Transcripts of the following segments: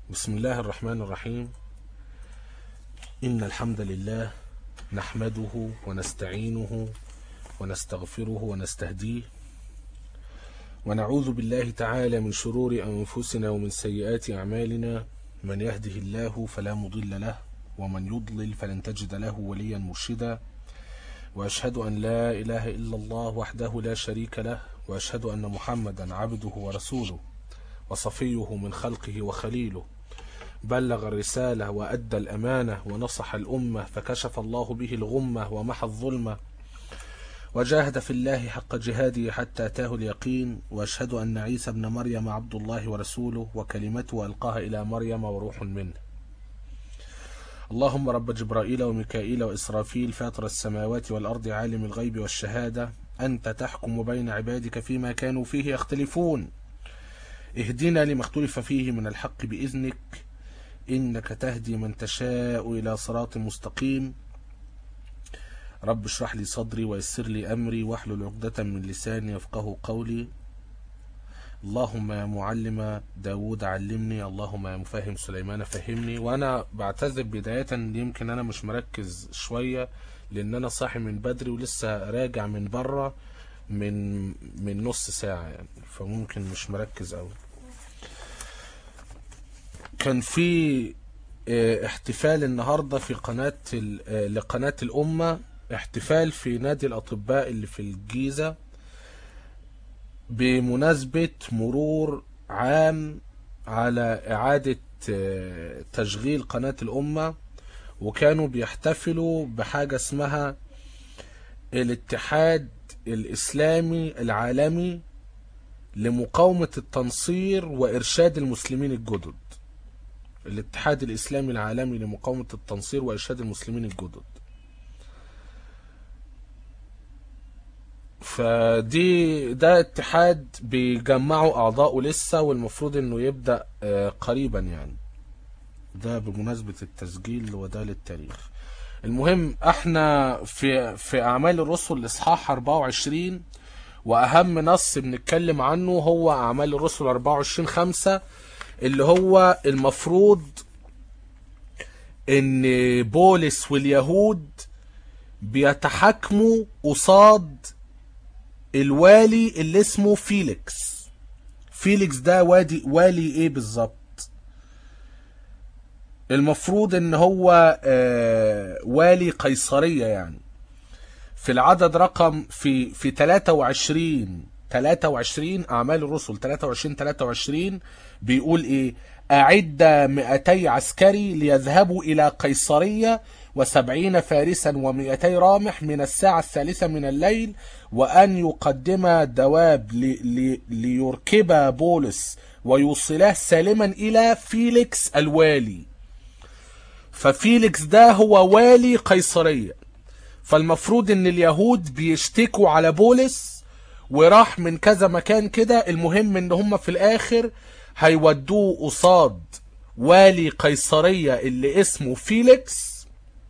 بسم الله الرحمن الرحيم إن الحمد لله نحمده ونستعينه ونستغفره ونستهديه ونعوذ بالله تعالى من شرور أنفسنا ومن سيئات أعمالنا من يهده الله فلا مضل له ومن يضلل فلن تجد له وليا مرشدا وأشهد أن لا إله إلا الله وحده لا شريك له وأشهد أن محمدا عبده ورسوله وصفيه من خلقه وخليله بلغ الرسالة وأدى الأمانة ونصح الأمة فكشف الله به الغمة ومحى الظلمة وجاهد في الله حق جهاده حتى أتاه اليقين وأشهد أن عيسى ابن مريم عبد الله ورسوله وكلمته ألقاها إلى مريم وروح منه اللهم رب جبرائيل وميكائيل وإسرافيل فاطر السماوات والأرض عالم الغيب والشهادة أنت تحكم بين عبادك فيما كانوا فيه يختلفون اهدنا لما اختلف فيه من الحق بإذنك إنك تهدي من تشاء إلى صراط مستقيم رب اشرح لي صدري ويسر لي أمري واحلل عقدة من لساني يفقه قولي اللهم يا معلم داود علمني اللهم يا مفهم سليمان فهمني وأنا بعتذر بداية يمكن أنا مش مركز شوية لأن أنا صاحي من بدري ولسه راجع من بره من من نص ساعة يعني فممكن مش مركز أوي كان في اه، احتفال النهاردة في قناة ال- اه، لقناة الأمة احتفال في نادي الأطباء اللي في الجيزة بمناسبة مرور عام على إعادة اه، تشغيل قناة الأمة وكانوا بيحتفلوا بحاجة اسمها الاتحاد الإسلامي العالمي لمقاومة التنصير وإرشاد المسلمين الجدد الاتحاد الإسلامي العالمي لمقاومة التنصير وإرشاد المسلمين الجدد فدي ده اتحاد بيجمعوا أعضاءه لسه والمفروض إنه يبدأ آه، قريبا يعني ده بمناسبة التسجيل وده للتاريخ المهم احنا في في أعمال الرسل إصحاح 24 وأهم نص بنتكلم عنه هو أعمال الرسل 24 5 اللي هو المفروض ان بولس واليهود بيتحاكموا قصاد الوالي اللي اسمه فيليكس فيليكس ده وادي والي ايه بالظبط المفروض ان هو آه والي قيصرية يعني في العدد رقم في في 23 23 اعمال الرسل 23 23 بيقول ايه اعد 200 عسكري ليذهبوا الى قيصرية وسبعين فارسا ومئتي رامح من الساعة الثالثة من الليل وأن يقدم دواب لي لي ليركب بولس ويوصلاه سالما إلى فيليكس الوالي ففيليكس ده هو والي قيصرية فالمفروض ان اليهود بيشتكوا على بولس وراح من كذا مكان كده المهم ان هم في الاخر هيودوه قصاد والي قيصرية اللي اسمه فيليكس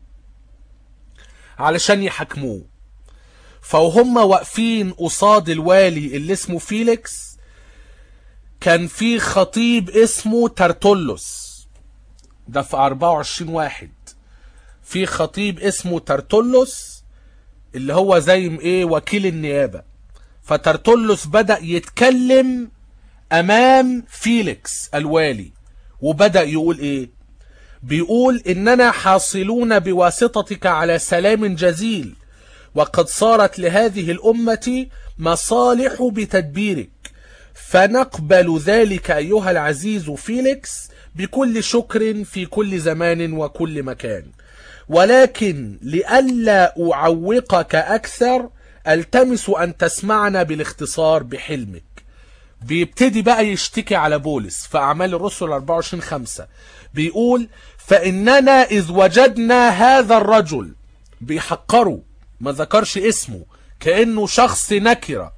علشان يحاكموه فهم واقفين قصاد الوالي اللي اسمه فيليكس كان في خطيب اسمه ترتلس ده في 24 واحد في خطيب اسمه ترتلس اللي هو زي ايه وكيل النيابة فترتلس بدأ يتكلم امام فيليكس الوالي وبدأ يقول ايه بيقول اننا حاصلون بواسطتك على سلام جزيل وقد صارت لهذه الامة مصالح بتدبيرك فنقبل ذلك ايها العزيز فيليكس بكل شكر في كل زمان وكل مكان ولكن لئلا أعوقك أكثر التمس أن تسمعنا بالاختصار بحلمك بيبتدي بقى يشتكي على بولس في أعمال الرسل 24 5 بيقول فإننا إذ وجدنا هذا الرجل بيحقره ما ذكرش اسمه كأنه شخص نكرة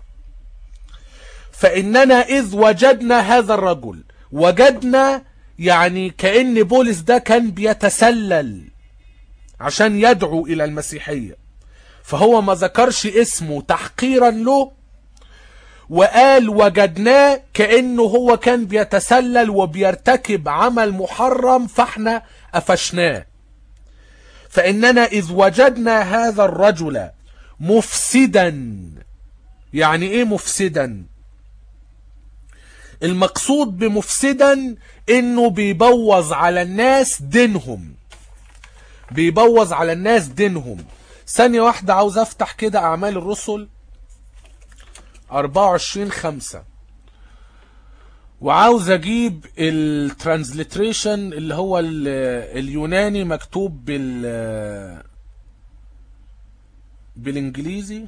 فإننا إذ وجدنا هذا الرجل وجدنا يعني كأن بولس ده كان بيتسلل عشان يدعو إلى المسيحية فهو ما ذكرش اسمه تحقيرا له وقال وجدناه كأنه هو كان بيتسلل وبيرتكب عمل محرم فاحنا قفشناه فإننا إذ وجدنا هذا الرجل مفسدا يعني إيه مفسدا المقصود بمفسدا إنه بيبوظ على الناس دينهم بيبوظ على الناس دينهم ثانية واحدة عاوز أفتح كده أعمال الرسل 24 خمسة وعاوز اجيب الترانزليتريشن اللي هو ال- اليوناني مكتوب بال بالانجليزي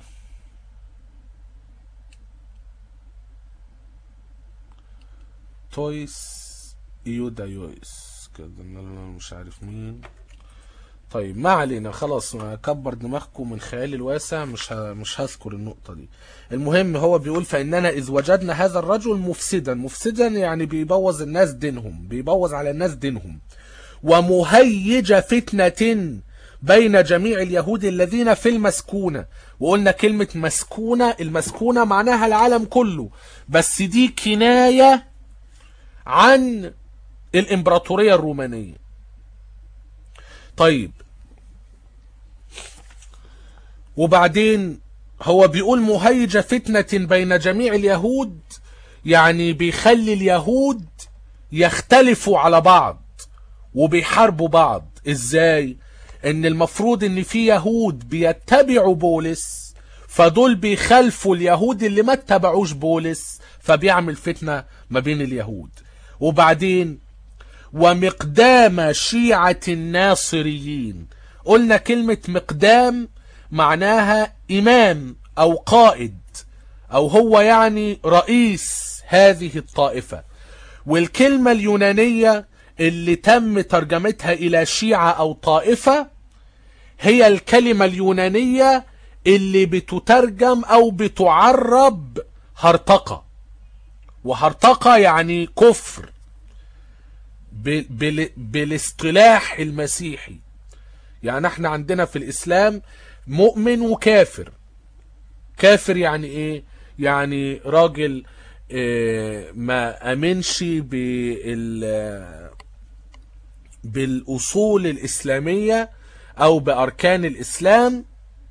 تويس يودا يويس كده أنا مش عارف مين طيب ما علينا خلاص ما كبر دماغكم من خيالي الواسع مش ه... مش هذكر النقطة دي المهم هو بيقول فإننا إذ وجدنا هذا الرجل مفسدا مفسدا يعني بيبوظ الناس دينهم بيبوظ على الناس دينهم ومهيج فتنة بين جميع اليهود الذين في المسكونة وقلنا كلمة مسكونة المسكونة معناها العالم كله بس دي كناية عن الإمبراطورية الرومانية طيب وبعدين هو بيقول مهيج فتنة بين جميع اليهود يعني بيخلي اليهود يختلفوا على بعض وبيحاربوا بعض ازاي ان المفروض ان في يهود بيتبعوا بولس فدول بيخالفوا اليهود اللي ما اتبعوش بولس فبيعمل فتنة ما بين اليهود وبعدين ومقدام شيعة الناصريين قلنا كلمة مقدام معناها إمام أو قائد أو هو يعني رئيس هذه الطائفة والكلمة اليونانية اللي تم ترجمتها إلى شيعة أو طائفة هي الكلمة اليونانية اللي بتترجم أو بتعرب هرطقة وهرطقة يعني كفر بال- بال- بالاصطلاح المسيحي يعني احنا عندنا في الاسلام مؤمن وكافر كافر يعني ايه يعني راجل اه ما امنش بال بالاصول الاسلاميه او باركان الاسلام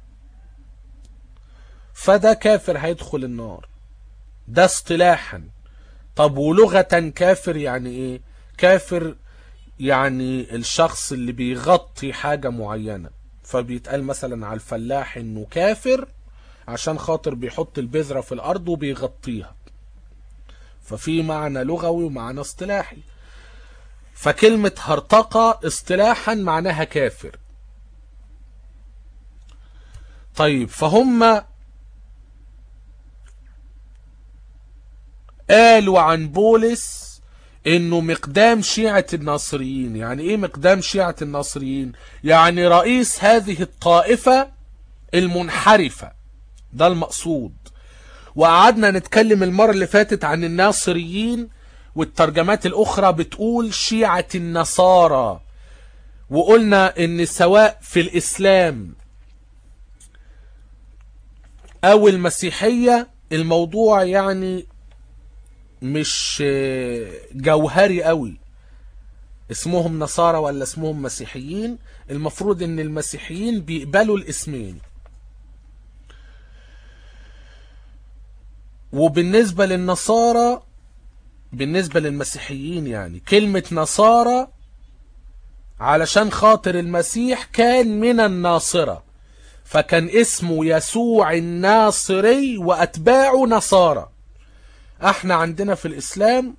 فده كافر هيدخل النار ده اصطلاحا طب ولغة كافر يعني ايه كافر يعني الشخص اللي بيغطي حاجة معينة فبيتقال مثلا على الفلاح انه كافر عشان خاطر بيحط البذرة في الارض وبيغطيها ففي معنى لغوي ومعنى اصطلاحي فكلمة هرطقة اصطلاحا معناها كافر طيب فهم قالوا عن بولس انه مقدام شيعة الناصريين يعني ايه مقدام شيعة الناصريين يعني رئيس هذه الطائفة المنحرفة ده المقصود وقعدنا نتكلم المرة اللي فاتت عن الناصريين والترجمات الاخرى بتقول شيعة النصارى وقلنا ان سواء في الاسلام او المسيحية الموضوع يعني مش جوهري قوي اسمهم نصارى ولا اسمهم مسيحيين المفروض ان المسيحيين بيقبلوا الاسمين وبالنسبة للنصارى بالنسبة للمسيحيين يعني كلمة نصارى علشان خاطر المسيح كان من الناصرة فكان اسمه يسوع الناصري وأتباعه نصارى احنا عندنا في الإسلام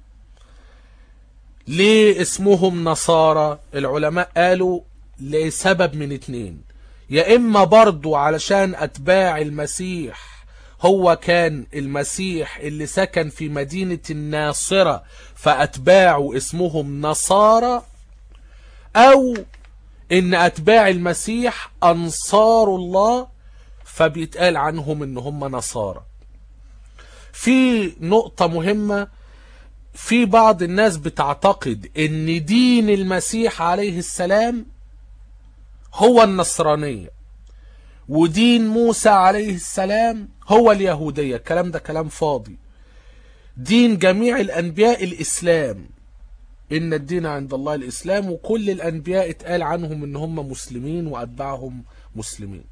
ليه اسمهم نصارى العلماء قالوا لسبب من اتنين يا إما برضو علشان أتباع المسيح هو كان المسيح اللي سكن في مدينة الناصرة فأتباعه اسمهم نصارى أو إن أتباع المسيح أنصار الله فبيتقال عنهم إن هم نصارى في نقطة مهمة في بعض الناس بتعتقد إن دين المسيح عليه السلام هو النصرانية ودين موسى عليه السلام هو اليهودية الكلام ده كلام فاضي دين جميع الأنبياء الإسلام إن الدين عند الله الإسلام وكل الأنبياء اتقال عنهم إن هم مسلمين وأتباعهم مسلمين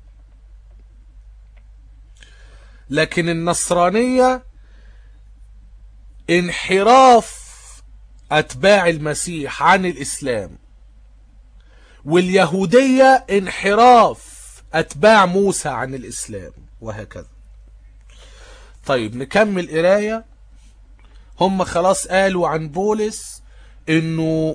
لكن النصرانية انحراف أتباع المسيح عن الإسلام واليهودية انحراف أتباع موسى عن الإسلام وهكذا طيب نكمل قراية هم خلاص قالوا عن بولس انه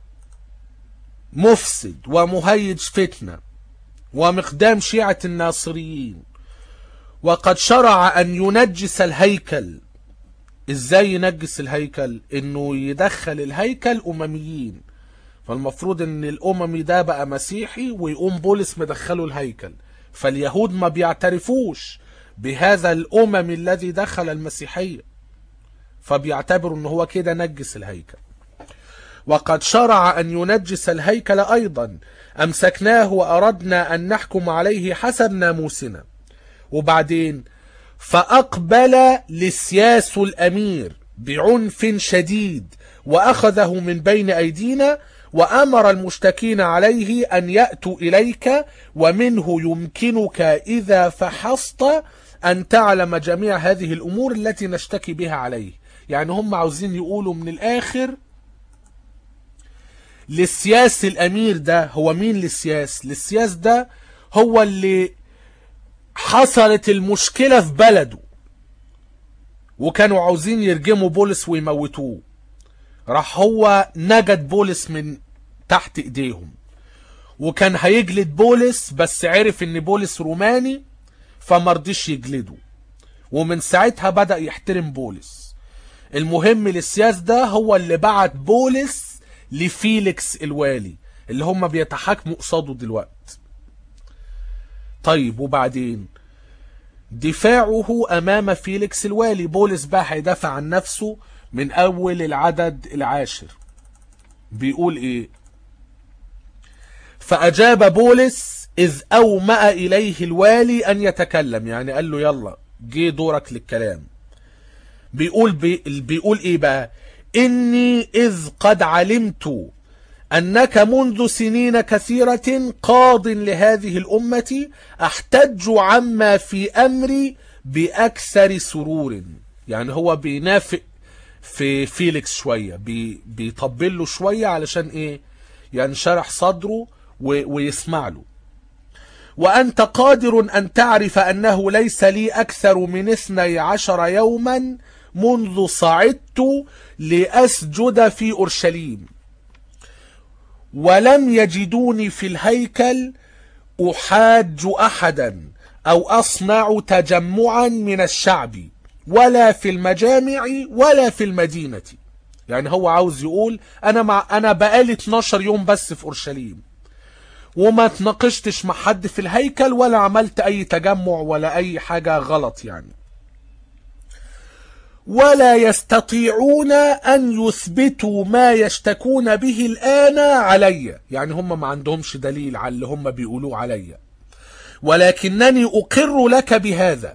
مفسد ومهيج فتنة ومقدام شيعة الناصريين وقد شرع ان ينجس الهيكل ازاي ينجس الهيكل انه يدخل الهيكل امميين فالمفروض ان الاممي ده بقى مسيحي ويقوم بولس مدخله الهيكل فاليهود ما بيعترفوش بهذا الامم الذي دخل المسيحية فبيعتبروا ان هو كده نجس الهيكل وقد شرع ان ينجس الهيكل ايضا امسكناه واردنا ان نحكم عليه حسب ناموسنا وبعدين فأقبل لسياس الأمير بعنف شديد وأخذه من بين أيدينا وأمر المشتكين عليه أن يأتوا إليك ومنه يمكنك إذا فحصت أن تعلم جميع هذه الأمور التي نشتكي بها عليه يعني هم عاوزين يقولوا من الآخر للسياس الأمير ده هو مين للسياس للسياس ده هو اللي حصلت المشكلة في بلده وكانوا عاوزين يرجموا بولس ويموتوه راح هو نجد بولس من تحت ايديهم وكان هيجلد بولس بس عرف ان بولس روماني فمرضيش يجلده ومن ساعتها بدأ يحترم بولس المهم للسياس ده هو اللي بعت بولس لفيليكس الوالي اللي هم بيتحاكموا قصاده دلوقتي طيب وبعدين دفاعه امام فيليكس الوالي بولس بقى هيدافع عن نفسه من اول العدد العاشر بيقول ايه فاجاب بولس اذ اومأ اليه الوالي ان يتكلم يعني قال له يلا جه دورك للكلام بيقول بي بيقول ايه بقى اني اذ قد علمت أنك منذ سنين كثيرة قاض لهذه الأمة أحتج عما في أمري بأكثر سرور يعني هو بينافق في فيليكس شوية بي بيطبل له شوية علشان إيه ينشرح صدره ويسمع له وأنت قادر أن تعرف أنه ليس لي أكثر من اثني عشر يوما منذ صعدت لأسجد في أورشليم ولم يجدوني في الهيكل أحاج أحدا أو أصنع تجمعا من الشعب ولا في المجامع ولا في المدينة يعني هو عاوز يقول أنا مع أنا بقالي 12 يوم بس في أورشليم وما تناقشتش مع حد في الهيكل ولا عملت أي تجمع ولا أي حاجة غلط يعني ولا يستطيعون أن يثبتوا ما يشتكون به الآن علي يعني هم ما عندهمش دليل على اللي هم بيقولوه علي ولكنني أقر لك بهذا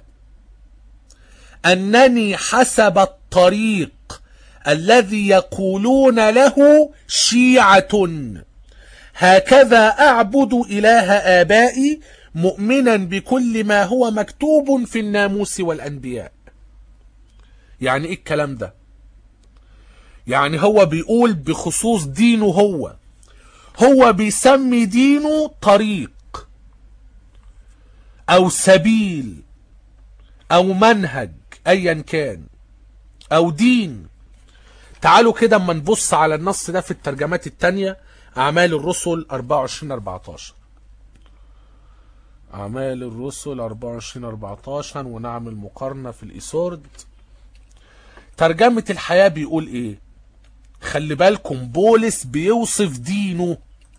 أنني حسب الطريق الذي يقولون له شيعة هكذا أعبد إله آبائي مؤمنا بكل ما هو مكتوب في الناموس والأنبياء يعني ايه الكلام ده يعني هو بيقول بخصوص دينه هو هو بيسمي دينه طريق او سبيل او منهج ايا كان او دين تعالوا كده اما نبص على النص ده في الترجمات التانية اعمال الرسل 24 14 اعمال الرسل 24 14 ونعمل مقارنة في الايسورد ترجمة الحياة بيقول ايه خلي بالكم بولس بيوصف دينه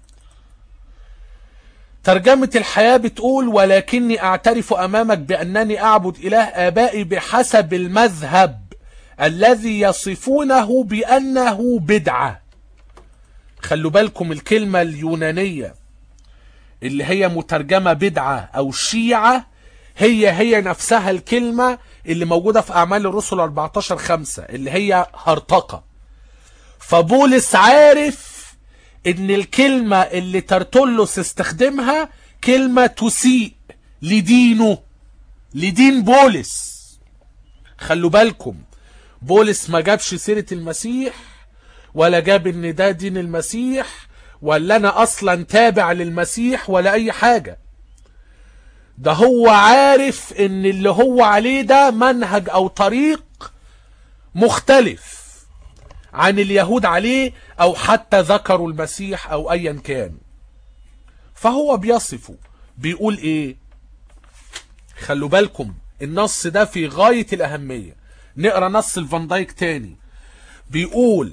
ترجمة الحياة بتقول ولكني اعترف امامك بانني اعبد اله ابائي بحسب المذهب الذي يصفونه بانه بدعة خلوا بالكم الكلمة اليونانية اللي هي مترجمة بدعة او شيعة هي هي نفسها الكلمة اللي موجودة في أعمال الرسل 14 5 اللي هي هرطقة فبولس عارف ان الكلمة اللي ترتلس استخدمها كلمة تسيء لدينه لدين بولس خلوا بالكم بولس ما جابش سيرة المسيح ولا جاب ان ده دين المسيح ولا انا اصلا تابع للمسيح ولا اي حاجة ده هو عارف ان اللي هو عليه ده منهج او طريق مختلف عن اليهود عليه او حتى ذكروا المسيح او ايا كان فهو بيصفه بيقول ايه خلوا بالكم النص ده في غاية الاهمية نقرا نص الفان دايك تاني بيقول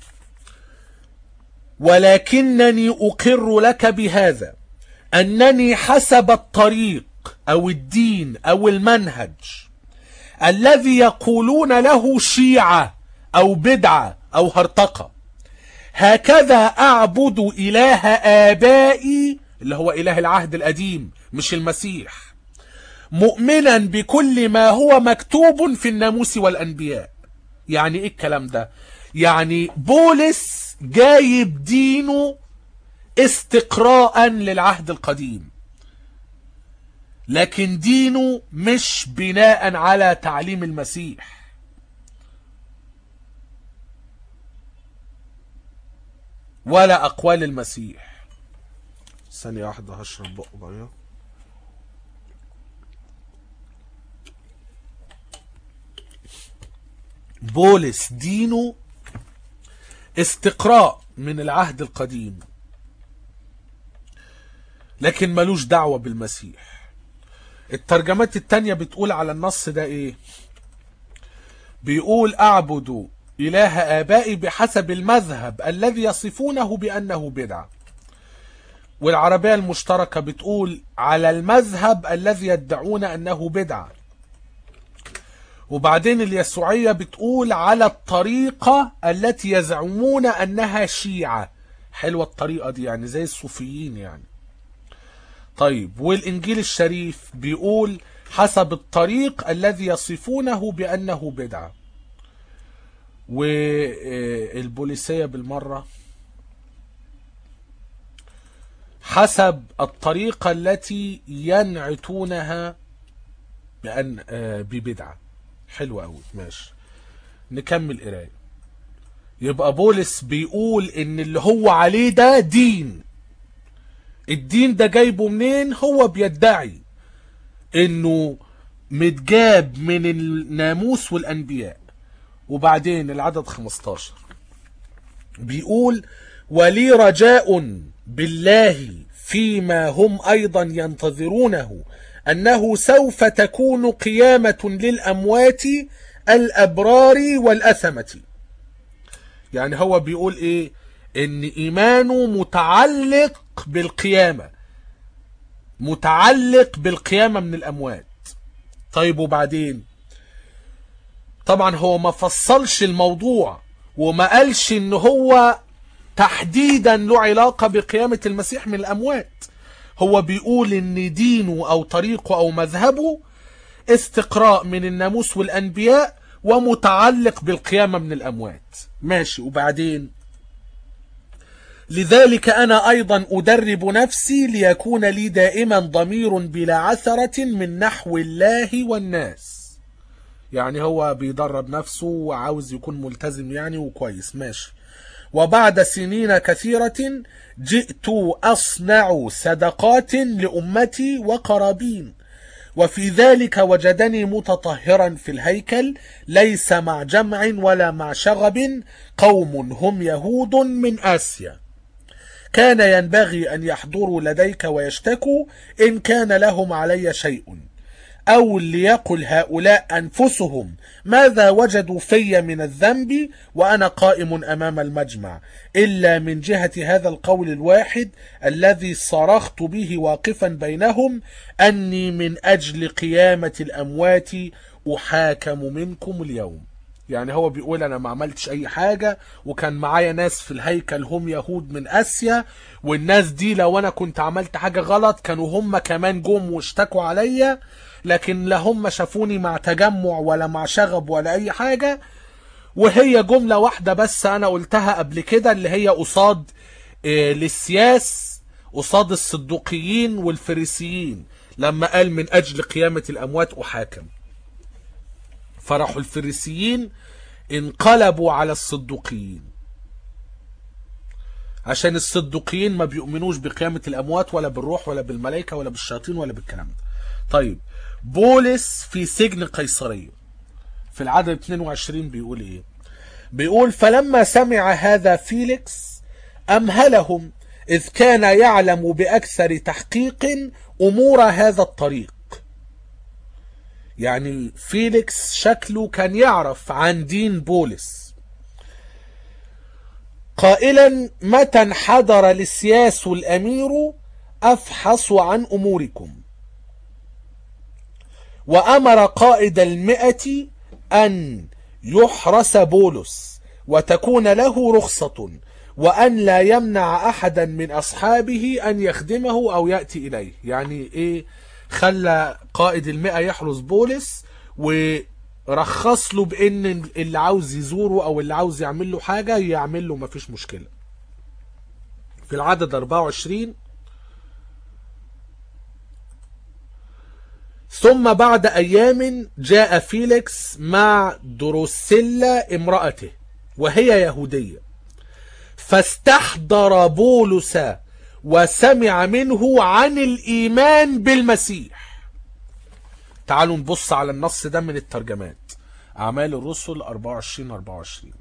ولكنني اقر لك بهذا انني حسب الطريق او الدين او المنهج الذي يقولون له شيعة او بدعة او هرطقة هكذا اعبد اله ابائي اللي هو اله العهد القديم مش المسيح مؤمنا بكل ما هو مكتوب في الناموس والانبياء يعني ايه الكلام ده يعني بولس جايب دينه استقراء للعهد القديم لكن دينه مش بناء على تعليم المسيح ولا أقوال المسيح ثانية واحدة هشرب بق مية بولس دينه استقراء من العهد القديم لكن ملوش دعوة بالمسيح الترجمات التانية بتقول على النص ده ايه بيقول اعبد اله ابائي بحسب المذهب الذي يصفونه بانه بدعة والعربية المشتركة بتقول على المذهب الذي يدعون انه بدعة وبعدين اليسوعية بتقول على الطريقة التي يزعمون انها شيعة حلوة الطريقة دي يعني زي الصوفيين يعني طيب والإنجيل الشريف بيقول حسب الطريق الذي يصفونه بأنه بدعة والبوليسية بالمرة حسب الطريقة التي ينعتونها بأن ببدعة حلوة أوي ماشي نكمل قراية يبقى بولس بيقول ان اللي هو عليه ده دين الدين ده جايبه منين هو بيدعي انه متجاب من الناموس والانبياء وبعدين العدد 15 بيقول ولي رجاء بالله فيما هم ايضا ينتظرونه انه سوف تكون قيامة للاموات الابرار والاثمة يعني هو بيقول ايه ان ايمانه متعلق بالقيامة متعلق بالقيامة من الاموات طيب وبعدين طبعا هو ما فصلش الموضوع وما قالش ان هو تحديدا له علاقة بقيامة المسيح من الاموات هو بيقول ان دينه او طريقه او مذهبه استقراء من الناموس والانبياء ومتعلق بالقيامة من الاموات ماشي وبعدين لذلك أنا أيضا أدرب نفسي ليكون لي دائما ضمير بلا عثرة من نحو الله والناس يعني هو بيدرب نفسه وعاوز يكون ملتزم يعني وكويس ماشي وبعد سنين كثيرة جئت أصنع صدقات لأمتي وقرابين وفي ذلك وجدني متطهرا في الهيكل ليس مع جمع ولا مع شغب قوم هم يهود من آسيا كان ينبغي أن يحضروا لديك ويشتكوا إن كان لهم علي شيء أو ليقل هؤلاء أنفسهم ماذا وجدوا في من الذنب وأنا قائم أمام المجمع إلا من جهة هذا القول الواحد الذي صرخت به واقفا بينهم أني من أجل قيامة الأموات أحاكم منكم اليوم يعني هو بيقول انا ما عملتش اي حاجة وكان معايا ناس في الهيكل هم يهود من اسيا والناس دي لو انا كنت عملت حاجة غلط كانوا هم كمان جم واشتكوا عليا لكن لا هم شافوني مع تجمع ولا مع شغب ولا اي حاجة وهي جملة واحدة بس انا قلتها قبل كده اللي هي قصاد آه، للسياس قصاد الصدوقيين والفريسيين لما قال من اجل قيامة الاموات احاكم فرحوا الفريسيين انقلبوا على الصدوقيين عشان الصدوقيين ما بيؤمنوش بقيامة الأموات ولا بالروح ولا بالملائكة ولا بالشياطين ولا بالكلام ده طيب بولس في سجن قيصرية في العدد 22 بيقول ايه بيقول فلما سمع هذا فيليكس أمهلهم إذ كان يعلم بأكثر تحقيق أمور هذا الطريق يعني فيليكس شكله كان يعرف عن دين بولس قائلا متى انحدر السياس الأمير أفحص عن أموركم وأمر قائد المئة أن يحرس بولس وتكون له رخصة وأن لا يمنع أحدا من أصحابه أن يخدمه أو يأتي إليه يعني إيه خلى قائد المئة يحرس بولس ورخص له بأن اللي عاوز يزوره أو اللي عاوز يعمل له حاجة يعمل له مفيش مشكلة في العدد 24 ثم بعد أيام جاء فيليكس مع دروسيلا امرأته وهي يهودية فاستحضر بولس وسمع منه عن الإيمان بالمسيح تعالوا نبص على النص ده من الترجمات أعمال الرسل 24 24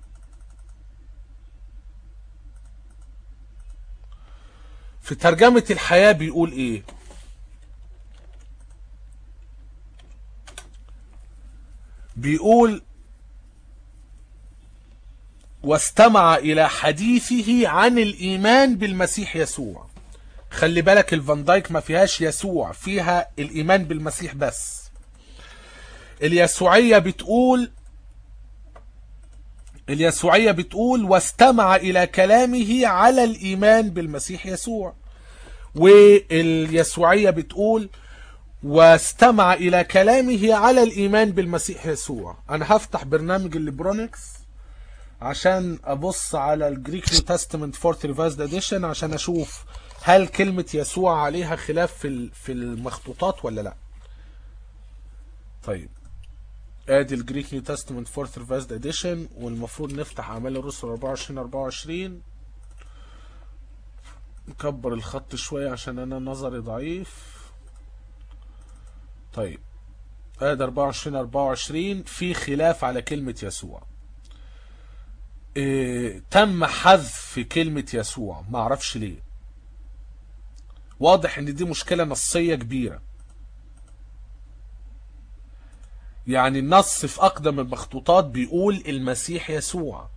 في ترجمة الحياة بيقول إيه بيقول واستمع إلى حديثه عن الإيمان بالمسيح يسوع خلي بالك الفان دايك ما فيهاش يسوع فيها الإيمان بالمسيح بس اليسوعية بتقول اليسوعية بتقول واستمع إلى كلامه على الإيمان بالمسيح يسوع واليسوعية بتقول واستمع إلى كلامه على الإيمان بالمسيح يسوع أنا هفتح برنامج الليبرونكس عشان أبص على الجريك نيو تestament فورث ريفايزد اديشن عشان أشوف هل كلمة يسوع عليها خلاف في ال- في المخطوطات ولا لا طيب ادي الجريك نيو تestament فورث ريفايزد اديشن والمفروض نفتح اعمال الرسل 24 24 نكبر الخط شوية عشان انا نظري ضعيف طيب ادي 24 24 في خلاف على كلمة يسوع إيه تم حذف كلمة يسوع ما اعرفش ليه واضح ان دي مشكلة نصية كبيرة يعني النص في اقدم المخطوطات بيقول المسيح يسوع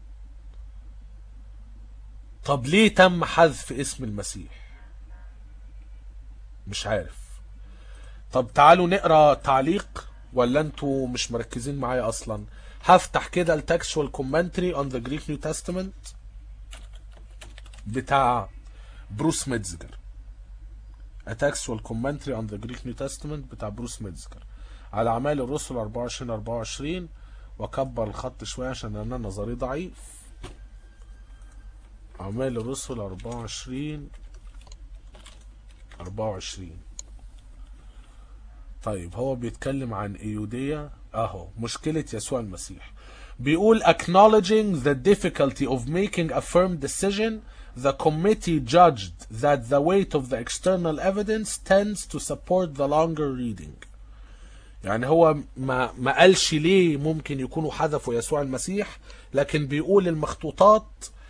طب ليه تم حذف اسم المسيح مش عارف طب تعالوا نقرا تعليق ولا انتوا مش مركزين معايا اصلا هفتح كده التكستوال كومنتري اون ذا جريك نيو تestament بتاع بروس ميتزجر A textual commentary on the Greek New Testament بتاع بروس ميتزجر على أعمال الرسل 24 24 وأكبر الخط شوية عشان أنا نظري ضعيف أعمال الرسل 24 24 طيب هو بيتكلم عن ايودية اهو مشكلة يسوع المسيح بيقول acknowledging the difficulty of making a firm decision the committee judged that the weight of the external evidence tends to support the longer reading يعني هو ما ما قالش ليه ممكن يكونوا حذفوا يسوع المسيح لكن بيقول المخطوطات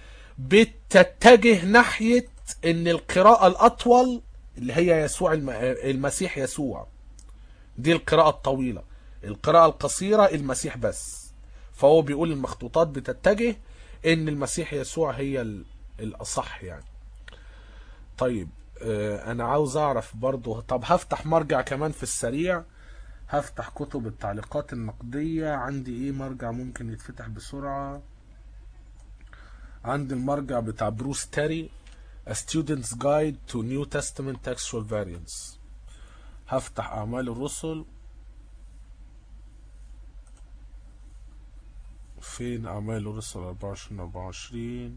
بتتجه ناحية ان القراءة الاطول اللي هي يسوع الم... المسيح يسوع دي القراءة الطويلة القراءة القصيرة المسيح بس فهو بيقول المخطوطات بتتجه ان المسيح يسوع هي ال- الاصح يعني طيب آه، انا عاوز اعرف برضو طب هفتح مرجع كمان في السريع هفتح كتب التعليقات النقدية عندي ايه مرجع ممكن يتفتح بسرعة عندي المرجع بتاع بروس تيري A Student's Guide to New Testament Textual Variants هفتح اعمال الرسل فين اعمال الرسل 24 24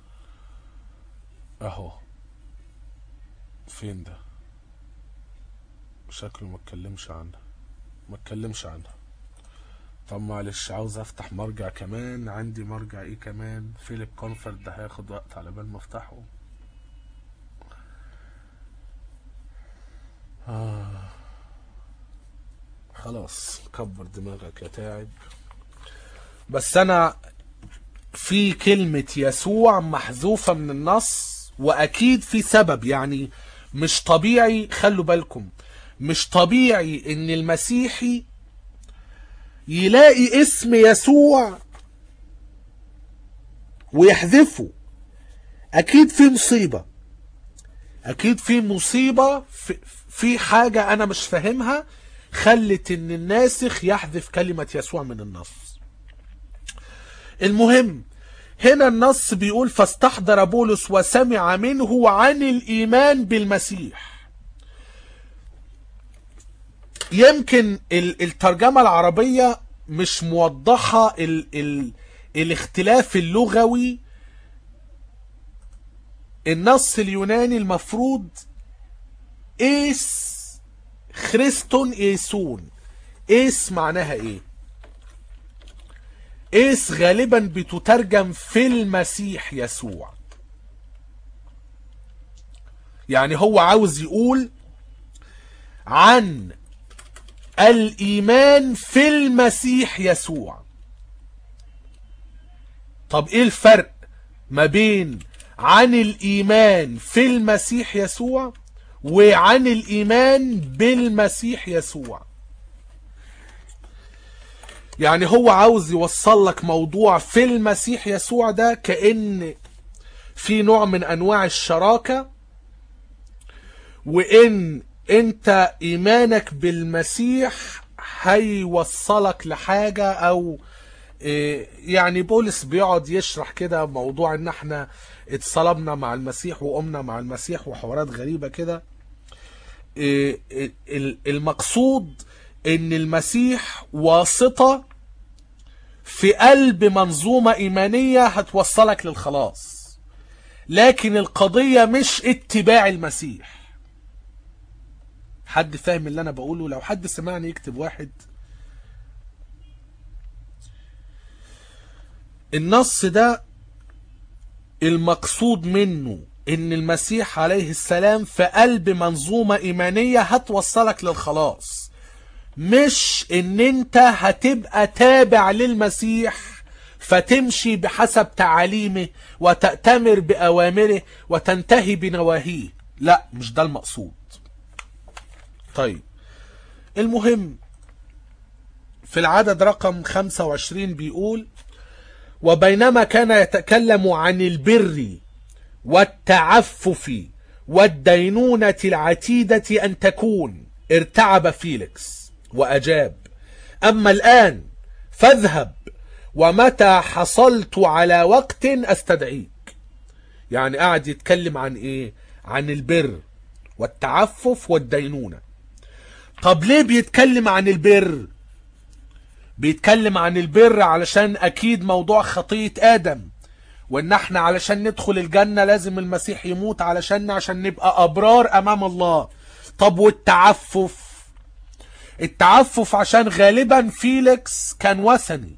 اهو فين ده شكله ما اتكلمش عنها ما اتكلمش عنها طب معلش عاوز افتح مرجع كمان عندي مرجع ايه كمان فيليب كونفرت ده هياخد وقت على بال ما افتحه آه. خلاص كبر دماغك يا تعب بس انا في كلمة يسوع محذوفة من النص واكيد في سبب يعني مش طبيعي خلوا بالكم مش طبيعي ان المسيحي يلاقي اسم يسوع ويحذفه اكيد في مصيبة اكيد في مصيبة في, في حاجة انا مش فاهمها خلت ان الناسخ يحذف كلمة يسوع من النص المهم هنا النص بيقول فاستحضر بولس وسمع منه عن الايمان بالمسيح يمكن الترجمة العربية مش موضحة ال ال الاختلاف اللغوي النص اليوناني المفروض ايس خريستون ايسون ايس معناها ايه ايس غالبا بتترجم في المسيح يسوع يعني هو عاوز يقول عن الايمان في المسيح يسوع طب ايه الفرق ما بين عن الايمان في المسيح يسوع وعن الايمان بالمسيح يسوع يعني هو عاوز يوصل لك موضوع في المسيح يسوع ده كأن في نوع من انواع الشراكة وان انت ايمانك بالمسيح هيوصلك لحاجة او يعني بولس بيقعد يشرح كده موضوع ان احنا اتصلبنا مع المسيح وقمنا مع المسيح وحوارات غريبة كده المقصود ان المسيح واسطة في قلب منظومة ايمانية هتوصلك للخلاص لكن القضية مش اتباع المسيح حد فاهم اللي انا بقوله لو حد سمعني يكتب واحد النص ده المقصود منه ان المسيح عليه السلام في قلب منظومة ايمانية هتوصلك للخلاص مش ان انت هتبقى تابع للمسيح فتمشي بحسب تعاليمه وتأتمر بأوامره وتنتهي بنواهيه لا مش ده المقصود طيب المهم في العدد رقم 25 بيقول وبينما كان يتكلم عن البر والتعفف والدينونة العتيدة أن تكون ارتعب فيليكس وأجاب أما الآن فاذهب ومتى حصلت على وقت أستدعيك يعني قاعد يتكلم عن إيه عن البر والتعفف والدينونة طب ليه بيتكلم عن البر بيتكلم عن البر علشان اكيد موضوع خطية ادم وان احنا علشان ندخل الجنة لازم المسيح يموت علشان عشان نبقى ابرار امام الله طب والتعفف التعفف عشان غالبا فيليكس كان وثني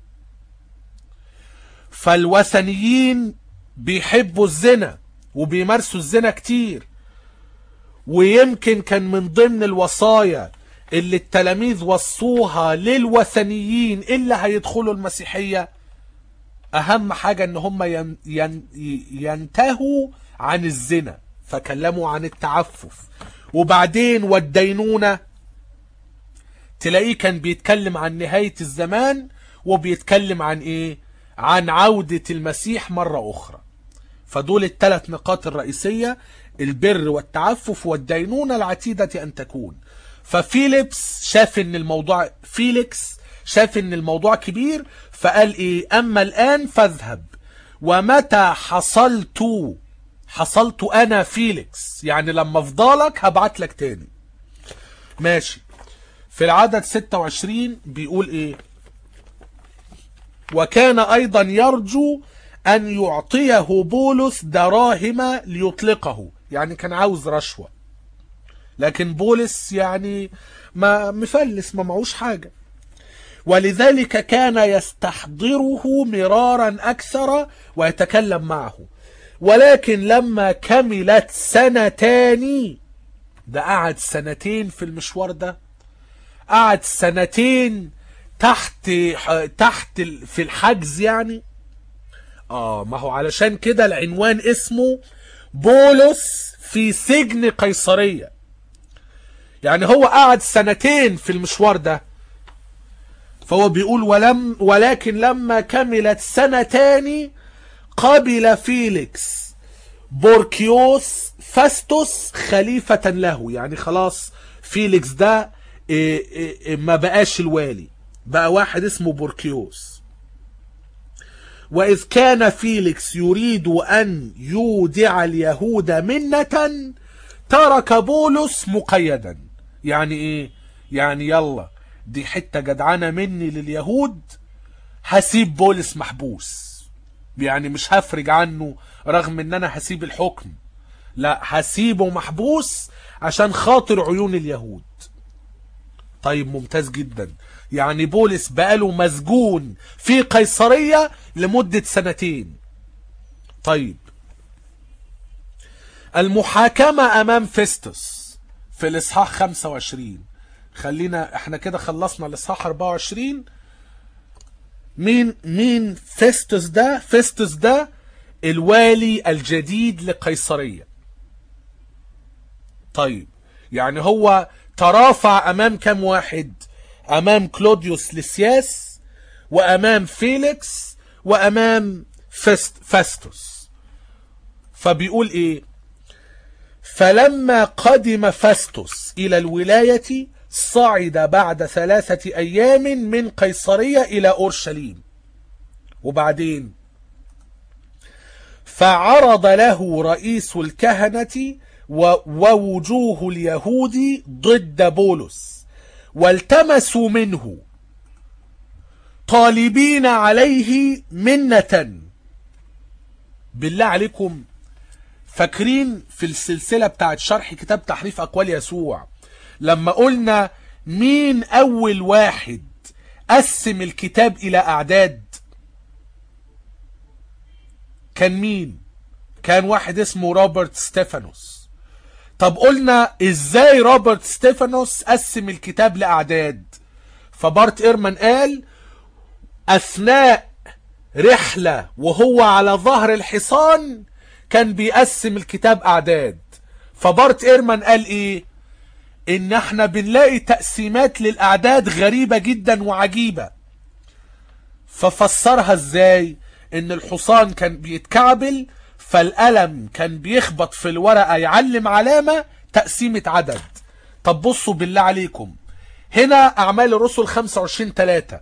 فالوثنيين بيحبوا الزنا وبيمارسوا الزنا كتير ويمكن كان من ضمن الوصايا اللي التلاميذ وصوها للوثنيين اللي هيدخلوا المسيحية اهم حاجة ان هم ين ين ينتهوا عن الزنا فكلموا عن التعفف وبعدين والدينونة تلاقيه كان بيتكلم عن نهاية الزمان وبيتكلم عن ايه عن عودة المسيح مرة اخرى فدول الثلاث نقاط الرئيسية البر والتعفف والدينونة العتيدة ان تكون ففيليبس شاف ان الموضوع فيليكس شاف ان الموضوع كبير فقال ايه اما الان فاذهب ومتى حصلت حصلت انا فيليكس يعني لما افضلك هبعت لك تاني ماشي في العدد 26 بيقول ايه وكان ايضا يرجو ان يعطيه بولس دراهم ليطلقه يعني كان عاوز رشوة لكن بولس يعني ما مفلس ما معوش حاجة ولذلك كان يستحضره مرارا أكثر ويتكلم معه ولكن لما كملت سنتان ده قعد سنتين في المشوار ده قعد سنتين تحت تحت في الحجز يعني اه ما هو علشان كده العنوان اسمه بولس في سجن قيصرية يعني هو قعد سنتين في المشوار ده فهو بيقول ولم ولكن لما كملت سنتان قبل فيليكس بوركيوس فاستوس خليفة له يعني خلاص فيليكس ده إيه إيه ما بقاش الوالي بقى واحد اسمه بوركيوس وإذ كان فيليكس يريد أن يودع اليهود منة ترك بولس مقيدا يعني إيه يعني يلا دي حتة جدعانة مني لليهود هسيب بولس محبوس يعني مش هفرج عنه رغم ان انا هسيب الحكم لا هسيبه محبوس عشان خاطر عيون اليهود طيب ممتاز جدا يعني بولس بقاله مسجون في قيصرية لمدة سنتين طيب المحاكمة امام فيستوس في الاصحاح 25 خلينا احنا كده خلصنا الاصحاح 24 مين مين فيستوس ده فيستوس ده الوالي الجديد لقيصرية طيب يعني هو ترافع امام كم واحد امام كلوديوس لسياس وامام فيليكس وامام فست فاستوس فبيقول ايه فلما قدم فاستوس الى الولاية صعد بعد ثلاثة ايام من قيصرية الى اورشليم وبعدين فعرض له رئيس الكهنة ووجوه اليهود ضد بولس والتمسوا منه طالبين عليه منة بالله عليكم فاكرين في السلسلة بتاعت شرح كتاب تحريف أقوال يسوع لما قلنا مين أول واحد قسم الكتاب إلى أعداد كان مين كان واحد اسمه روبرت ستيفانوس طب قلنا ازاي روبرت ستيفانوس قسم الكتاب لأعداد فبارت إيرمان قال أثناء رحلة وهو على ظهر الحصان كان بيقسم الكتاب أعداد فبارت إيرمان قال إيه إن احنا بنلاقي تقسيمات للأعداد غريبة جدا وعجيبة ففسرها ازاي ان الحصان كان بيتكعبل فالقلم كان بيخبط في الورقة يعلم علامة تقسيمة عدد طب بصوا بالله عليكم هنا أعمال الرسل 25 3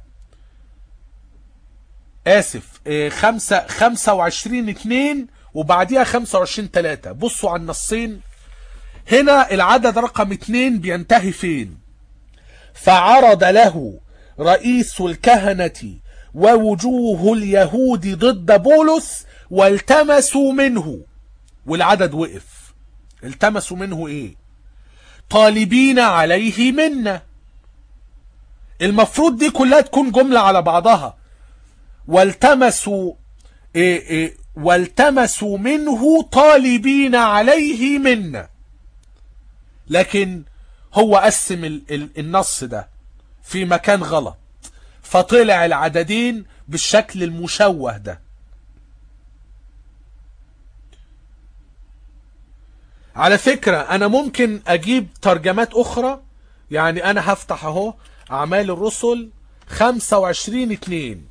آسف إيه خمسة 25 2 وبعديها 25 3 بصوا على النصين هنا العدد رقم 2 بينتهي فين فعرض له رئيس الكهنة ووجوه اليهود ضد بولس والتمسوا منه والعدد وقف التمسوا منه ايه طالبين عليه منا المفروض دي كلها تكون جملة على بعضها والتمسوا إيه إيه والتمسوا منه طالبين عليه منا لكن هو قسم ال ال النص ده في مكان غلط فطلع العددين بالشكل المشوه ده على فكرة انا ممكن اجيب ترجمات اخرى يعني انا هفتح اهو اعمال الرسل 25 2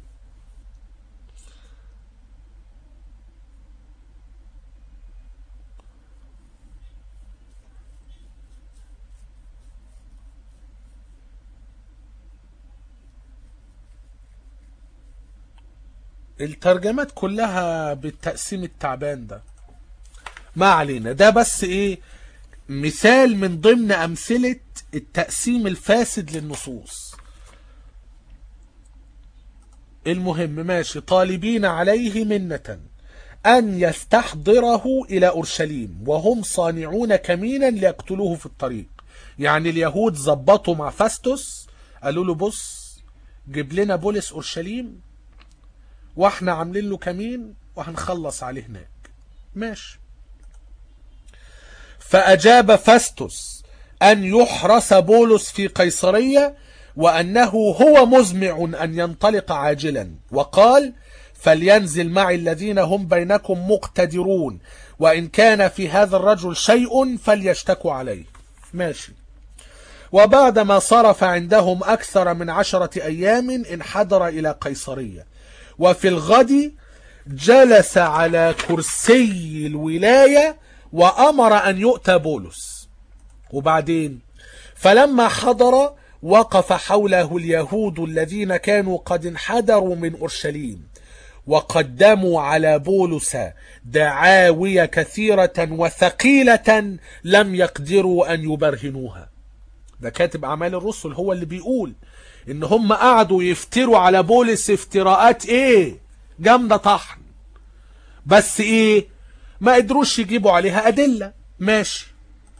الترجمات كلها بالتقسيم التعبان ده ما علينا ده بس ايه مثال من ضمن امثلة التقسيم الفاسد للنصوص المهم ماشي طالبين عليه منة أن يستحضره إلى أورشليم وهم صانعون كمينا ليقتلوه في الطريق يعني اليهود زبطوا مع فاستوس قالوا له بص جيب لنا بولس أورشليم واحنا عاملين له كمين وهنخلص عليه هناك ماشي فأجاب فاستوس أن يحرس بولس في قيصرية وأنه هو مزمع أن ينطلق عاجلا وقال فلينزل معي الذين هم بينكم مقتدرون وإن كان في هذا الرجل شيء فليشتكوا عليه ماشي وبعدما صرف عندهم أكثر من عشرة أيام انحدر إلى قيصرية وفي الغد جلس على كرسي الولاية وأمر أن يؤتى بولس وبعدين فلما حضر وقف حوله اليهود الذين كانوا قد انحدروا من أورشليم وقدموا على بولس دعاوي كثيرة وثقيلة لم يقدروا أن يبرهنوها ده كاتب أعمال الرسل هو اللي بيقول إن هم قعدوا يفتروا على بولس افتراءات إيه جامدة طحن بس إيه ما قدروش يجيبوا عليها أدلة ماشي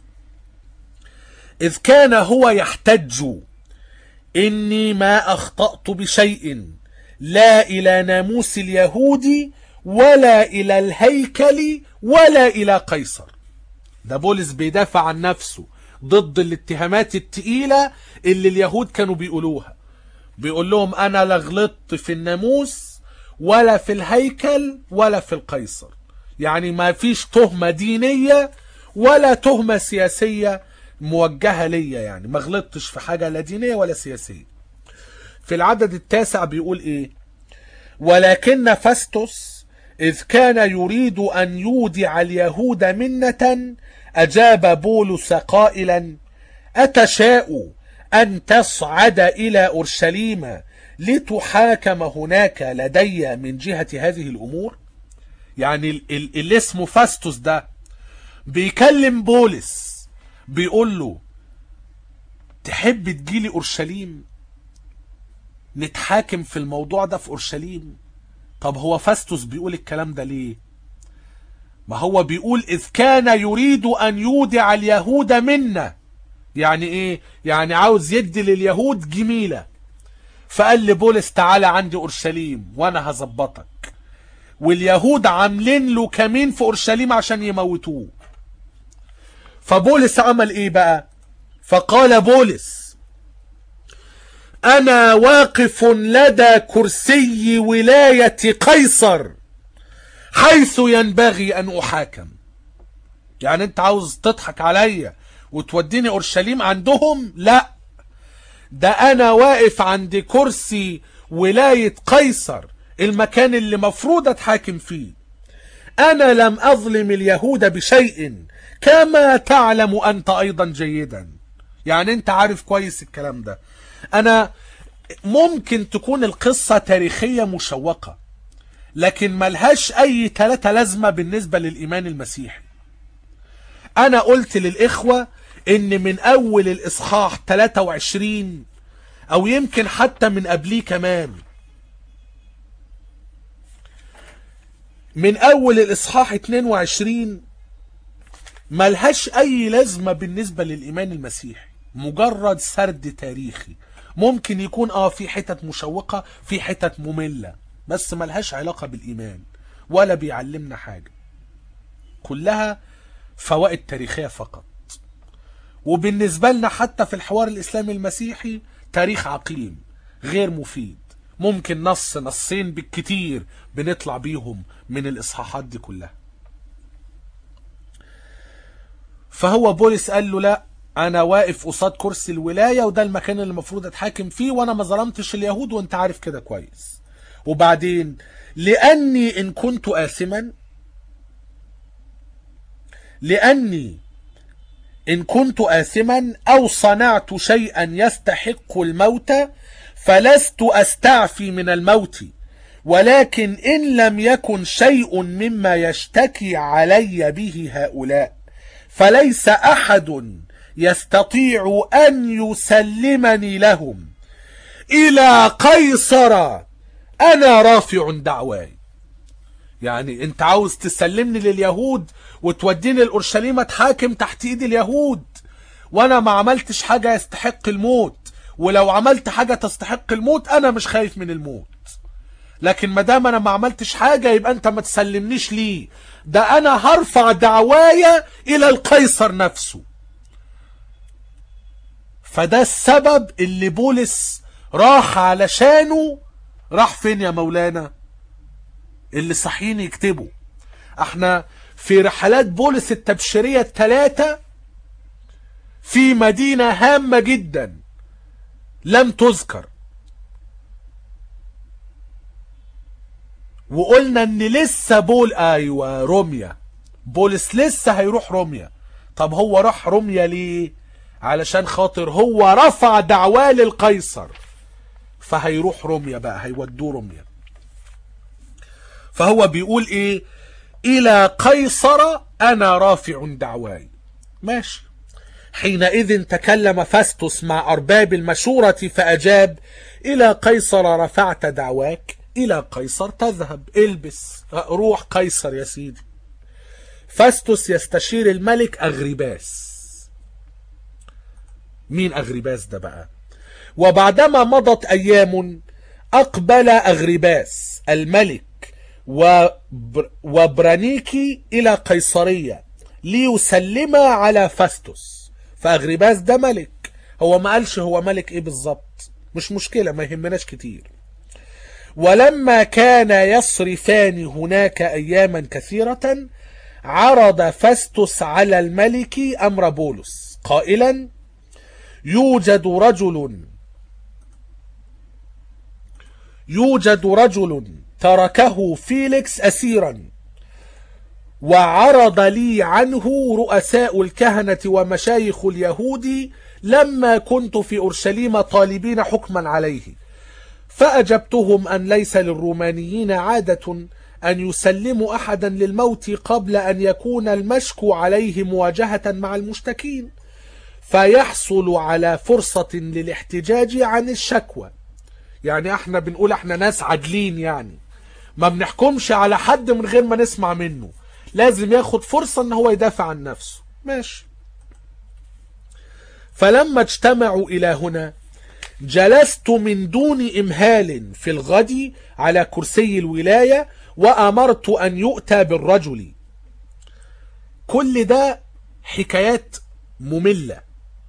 إذ كان هو يحتج إني ما أخطأت بشيء لا إلى ناموس اليهود ولا إلى الهيكل ولا إلى قيصر ده بولس بيدافع عن نفسه ضد الاتهامات التقيلة اللي اليهود كانوا بيقولوها بيقول لهم أنا لا غلطت في الناموس ولا في الهيكل ولا في القيصر يعني ما فيش تهمة دينية ولا تهمة سياسية موجهة ليا يعني ما غلطتش في حاجة لا دينية ولا سياسية في العدد التاسع بيقول ايه ولكن فاستوس إذ كان يريد أن يودع اليهود منة أجاب بولس قائلا أتشاء أن تصعد إلى أورشليم لتحاكم هناك لدي من جهة هذه الأمور يعني ال- ال- اللي اسمه فاستوس ده بيكلم بولس بيقول له تحب تجيلي أورشليم نتحاكم في الموضوع ده في أورشليم طب هو فاستوس بيقول الكلام ده ليه ما هو بيقول إذ كان يريد أن يودع اليهود منا يعني إيه يعني عاوز يدي لليهود جميلة فقال لبولس تعالى عندي أورشليم وأنا هظبطك واليهود عاملين له كمين في أورشليم عشان يموتوه فبولس عمل إيه بقى فقال بولس أنا واقف لدى كرسي ولاية قيصر حيث ينبغي أن أحاكم يعني أنت عاوز تضحك عليا وتوديني أورشليم عندهم لا ده أنا واقف عند كرسي ولاية قيصر المكان اللي مفروض أتحاكم فيه أنا لم أظلم اليهود بشيء كما تعلم أنت أيضا جيدا يعني أنت عارف كويس الكلام ده أنا ممكن تكون القصة تاريخية مشوقة لكن ملهاش أي تلاتة لازمة بالنسبة للإيمان المسيحي أنا قلت للإخوة إن من أول الإصحاح 23 أو يمكن حتى من قبليه كمان من أول الإصحاح 22 ملهاش أي لازمة بالنسبة للإيمان المسيحي مجرد سرد تاريخي ممكن يكون اه في حتت مشوقة في حتت مملة بس ملهاش علاقة بالإيمان ولا بيعلمنا حاجة كلها فوائد تاريخية فقط وبالنسبة لنا حتى في الحوار الإسلامي المسيحي تاريخ عقيم غير مفيد ممكن نص نصين بالكتير بنطلع بيهم من الإصحاحات دي كلها فهو بولس قال له لا انا واقف قصاد كرسي الولايه وده المكان اللي المفروض اتحاكم فيه وانا ما ظلمتش اليهود وانت عارف كده كويس وبعدين لاني ان كنت اثما لاني ان كنت اثما او صنعت شيئا يستحق الموت فلست استعفي من الموت ولكن ان لم يكن شيء مما يشتكي علي به هؤلاء فليس احد يستطيع أن يسلمني لهم إلى قيصر أنا رافع دعواي يعني انت عاوز تسلمني لليهود وتوديني الأورشليم اتحاكم تحت ايد اليهود وانا ما عملتش حاجة يستحق الموت ولو عملت حاجة تستحق الموت انا مش خايف من الموت لكن ما دام انا ما عملتش حاجة يبقى انت ما تسلمنيش ليه ده انا هرفع دعوايا الى القيصر نفسه فده السبب اللي بولس راح علشانه راح فين يا مولانا اللي صحيين يكتبوا احنا في رحلات بولس التبشيرية الثلاثة في مدينة هامة جدا لم تذكر وقلنا ان لسه بول ايوه روميا بولس لسه هيروح روميا طب هو راح روميا ليه علشان خاطر هو رفع دعواه للقيصر فهيروح روميا بقى هيودوه روميا فهو بيقول ايه الى قيصر انا رافع دعواي ماشي حينئذ تكلم فاستوس مع ارباب المشورة فاجاب الى قيصر رفعت دعواك الى قيصر تذهب البس روح قيصر يا سيدي فاستوس يستشير الملك اغرباس مين اغرباس ده بقى وبعدما مضت ايام اقبل اغرباس الملك وبر وبرانيكي الى قيصرية ليسلم على فاستوس فاغرباس ده ملك هو ما قالش هو ملك ايه بالظبط مش مشكلة ما يهمناش كتير ولما كان يصرفان هناك اياما كثيرة عرض فاستوس على الملك امر بولس قائلا يوجد رجل يوجد رجل تركه فيليكس أسيرا وعرض لي عنه رؤساء الكهنة ومشايخ اليهود لما كنت في أورشليم طالبين حكما عليه فأجبتهم أن ليس للرومانيين عادة أن يسلموا أحدا للموت قبل أن يكون المشكو عليه مواجهة مع المشتكين فيحصل على فرصة للاحتجاج عن الشكوى يعني احنا بنقول احنا ناس عادلين يعني ما بنحكمش على حد من غير ما نسمع منه لازم ياخد فرصة ان هو يدافع عن نفسه ماشي فلما اجتمعوا الى هنا جلست من دون امهال في الغد على كرسي الولاية وامرت ان يؤتى بالرجل كل ده حكايات مملة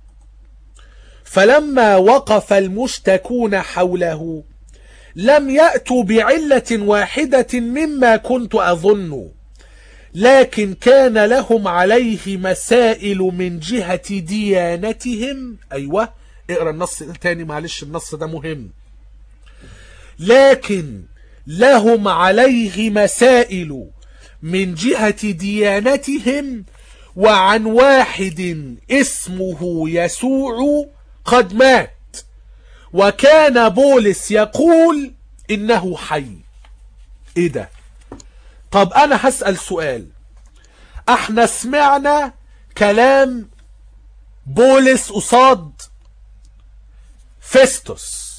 فلما وقف المشتكون حوله لم يأتوا بعلة واحدة مما كنت أظن لكن كان لهم عليه مسائل من جهة ديانتهم أيوة اقرأ النص تاني معلش النص ده مهم لكن لهم عليه مسائل من جهة ديانتهم وعن واحد اسمه يسوع قد مات وكان بولس يقول انه حي ايه ده طب انا هسأل سؤال احنا سمعنا كلام بولس قصاد فيستوس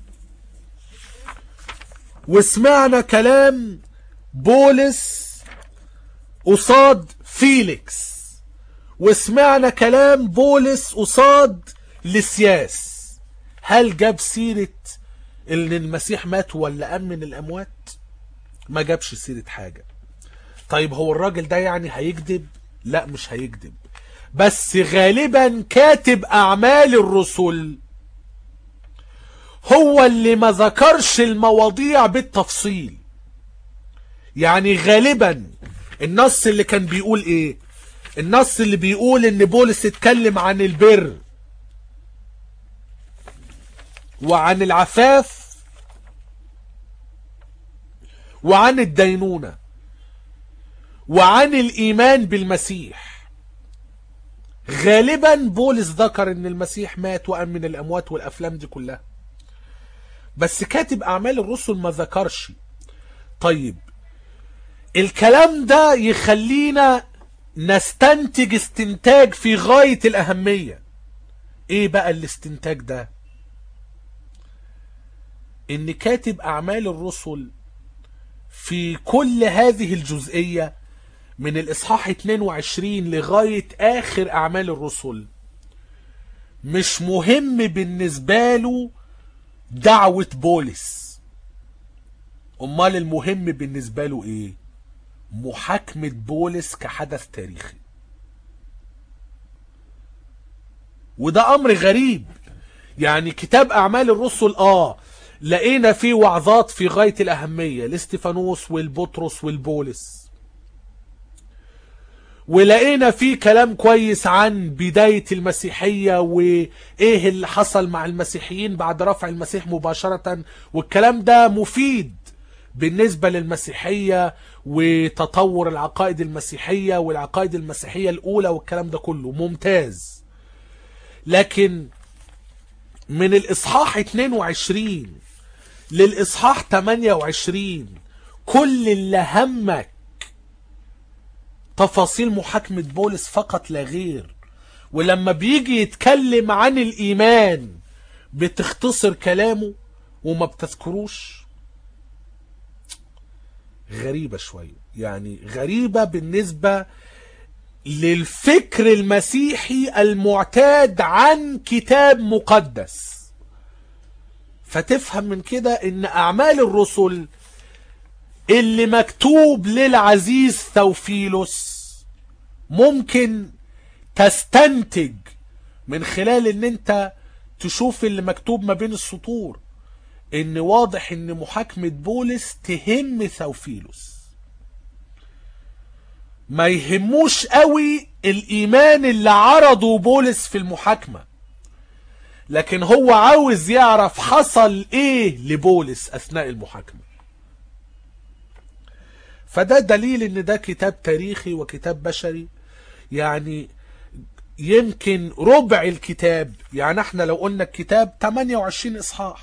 وسمعنا كلام بولس قصاد فيليكس وسمعنا كلام بولس قصاد لسياس هل جاب سيرة ان المسيح مات ولا قام من الاموات ما جابش سيرة حاجة طيب هو الراجل ده يعني هيكذب لا مش هيكذب بس غالبا كاتب اعمال الرسل هو اللي ما ذكرش المواضيع بالتفصيل يعني غالبا النص اللي كان بيقول ايه النص اللي بيقول ان بولس اتكلم عن البر وعن العفاف وعن الدينونة وعن الإيمان بالمسيح غالبا بولس ذكر ان المسيح مات وقام من الأموات والأفلام دي كلها بس كاتب أعمال الرسل ما ذكرش طيب الكلام ده يخلينا نستنتج استنتاج في غاية الأهمية ايه بقى الاستنتاج ده ان كاتب اعمال الرسل في كل هذه الجزئية من الاصحاح 22 لغاية اخر اعمال الرسل مش مهم بالنسبة له دعوة بولس امال المهم بالنسبة له ايه محاكمة بولس كحدث تاريخي وده امر غريب يعني كتاب اعمال الرسل اه لقينا فيه وعظات في غاية الاهمية لاستيفانوس والبطرس والبولس ولقينا فيه كلام كويس عن بداية المسيحية وايه اللي حصل مع المسيحيين بعد رفع المسيح مباشرة والكلام ده مفيد بالنسبة للمسيحية وتطور العقائد المسيحية والعقائد المسيحية الأولى والكلام ده كله ممتاز لكن من الإصحاح 22 للإصحاح 28 كل اللي همك تفاصيل محاكمة بولس فقط لا غير ولما بيجي يتكلم عن الإيمان بتختصر كلامه وما بتذكروش غريبة شوية يعني غريبة بالنسبة للفكر المسيحي المعتاد عن كتاب مقدس فتفهم من كده ان اعمال الرسل اللي مكتوب للعزيز ثوفيلوس ممكن تستنتج من خلال ان انت تشوف اللي مكتوب ما بين السطور ان واضح ان محاكمة بولس تهم ثوفيلوس ما يهموش قوي الايمان اللي عرضه بولس في المحاكمة لكن هو عاوز يعرف حصل ايه لبولس اثناء المحاكمة فده دليل ان ده كتاب تاريخي وكتاب بشري يعني يمكن ربع الكتاب يعني احنا لو قلنا الكتاب 28 اصحاح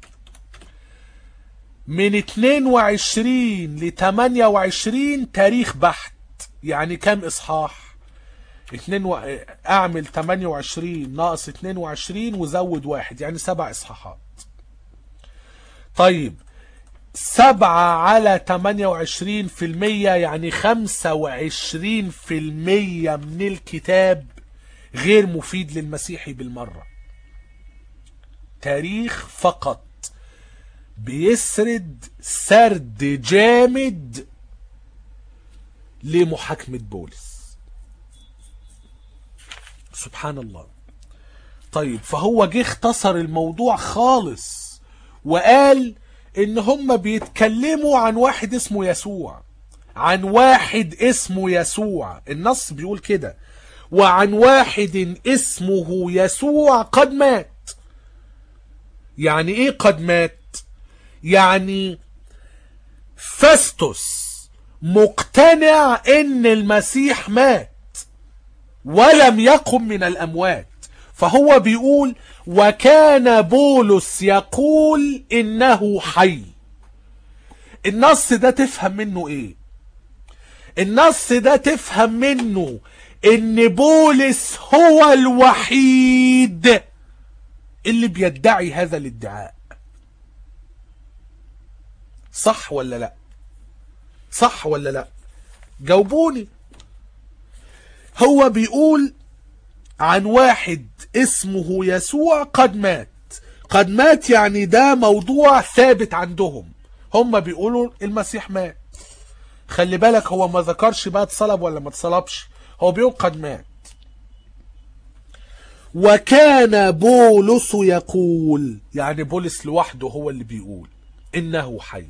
من 22 ل 28 تاريخ بحت يعني كام اصحاح اتنين و... اعمل 28 ناقص 22 وزود واحد يعني سبع اصحاحات طيب سبعة على 28 في المية يعني 25 في المية من الكتاب غير مفيد للمسيحي بالمرة تاريخ فقط بيسرد سرد جامد لمحاكمة بولس سبحان الله طيب فهو جه اختصر الموضوع خالص وقال ان هم بيتكلموا عن واحد اسمه يسوع عن واحد اسمه يسوع النص بيقول كده وعن واحد اسمه يسوع قد مات يعني ايه قد مات يعني فاستوس مقتنع ان المسيح مات ولم يقم من الاموات فهو بيقول وكان بولس يقول انه حي النص ده تفهم منه ايه النص ده تفهم منه ان بولس هو الوحيد اللي بيدعي هذا الادعاء صح ولا لا صح ولا لا جاوبوني هو بيقول عن واحد اسمه يسوع قد مات قد مات يعني ده موضوع ثابت عندهم هم بيقولوا المسيح مات خلي بالك هو ما ذكرش بقى اتصلب ولا ما اتصلبش هو بيقول قد مات وكان بولس يقول يعني بولس لوحده هو اللي بيقول انه حي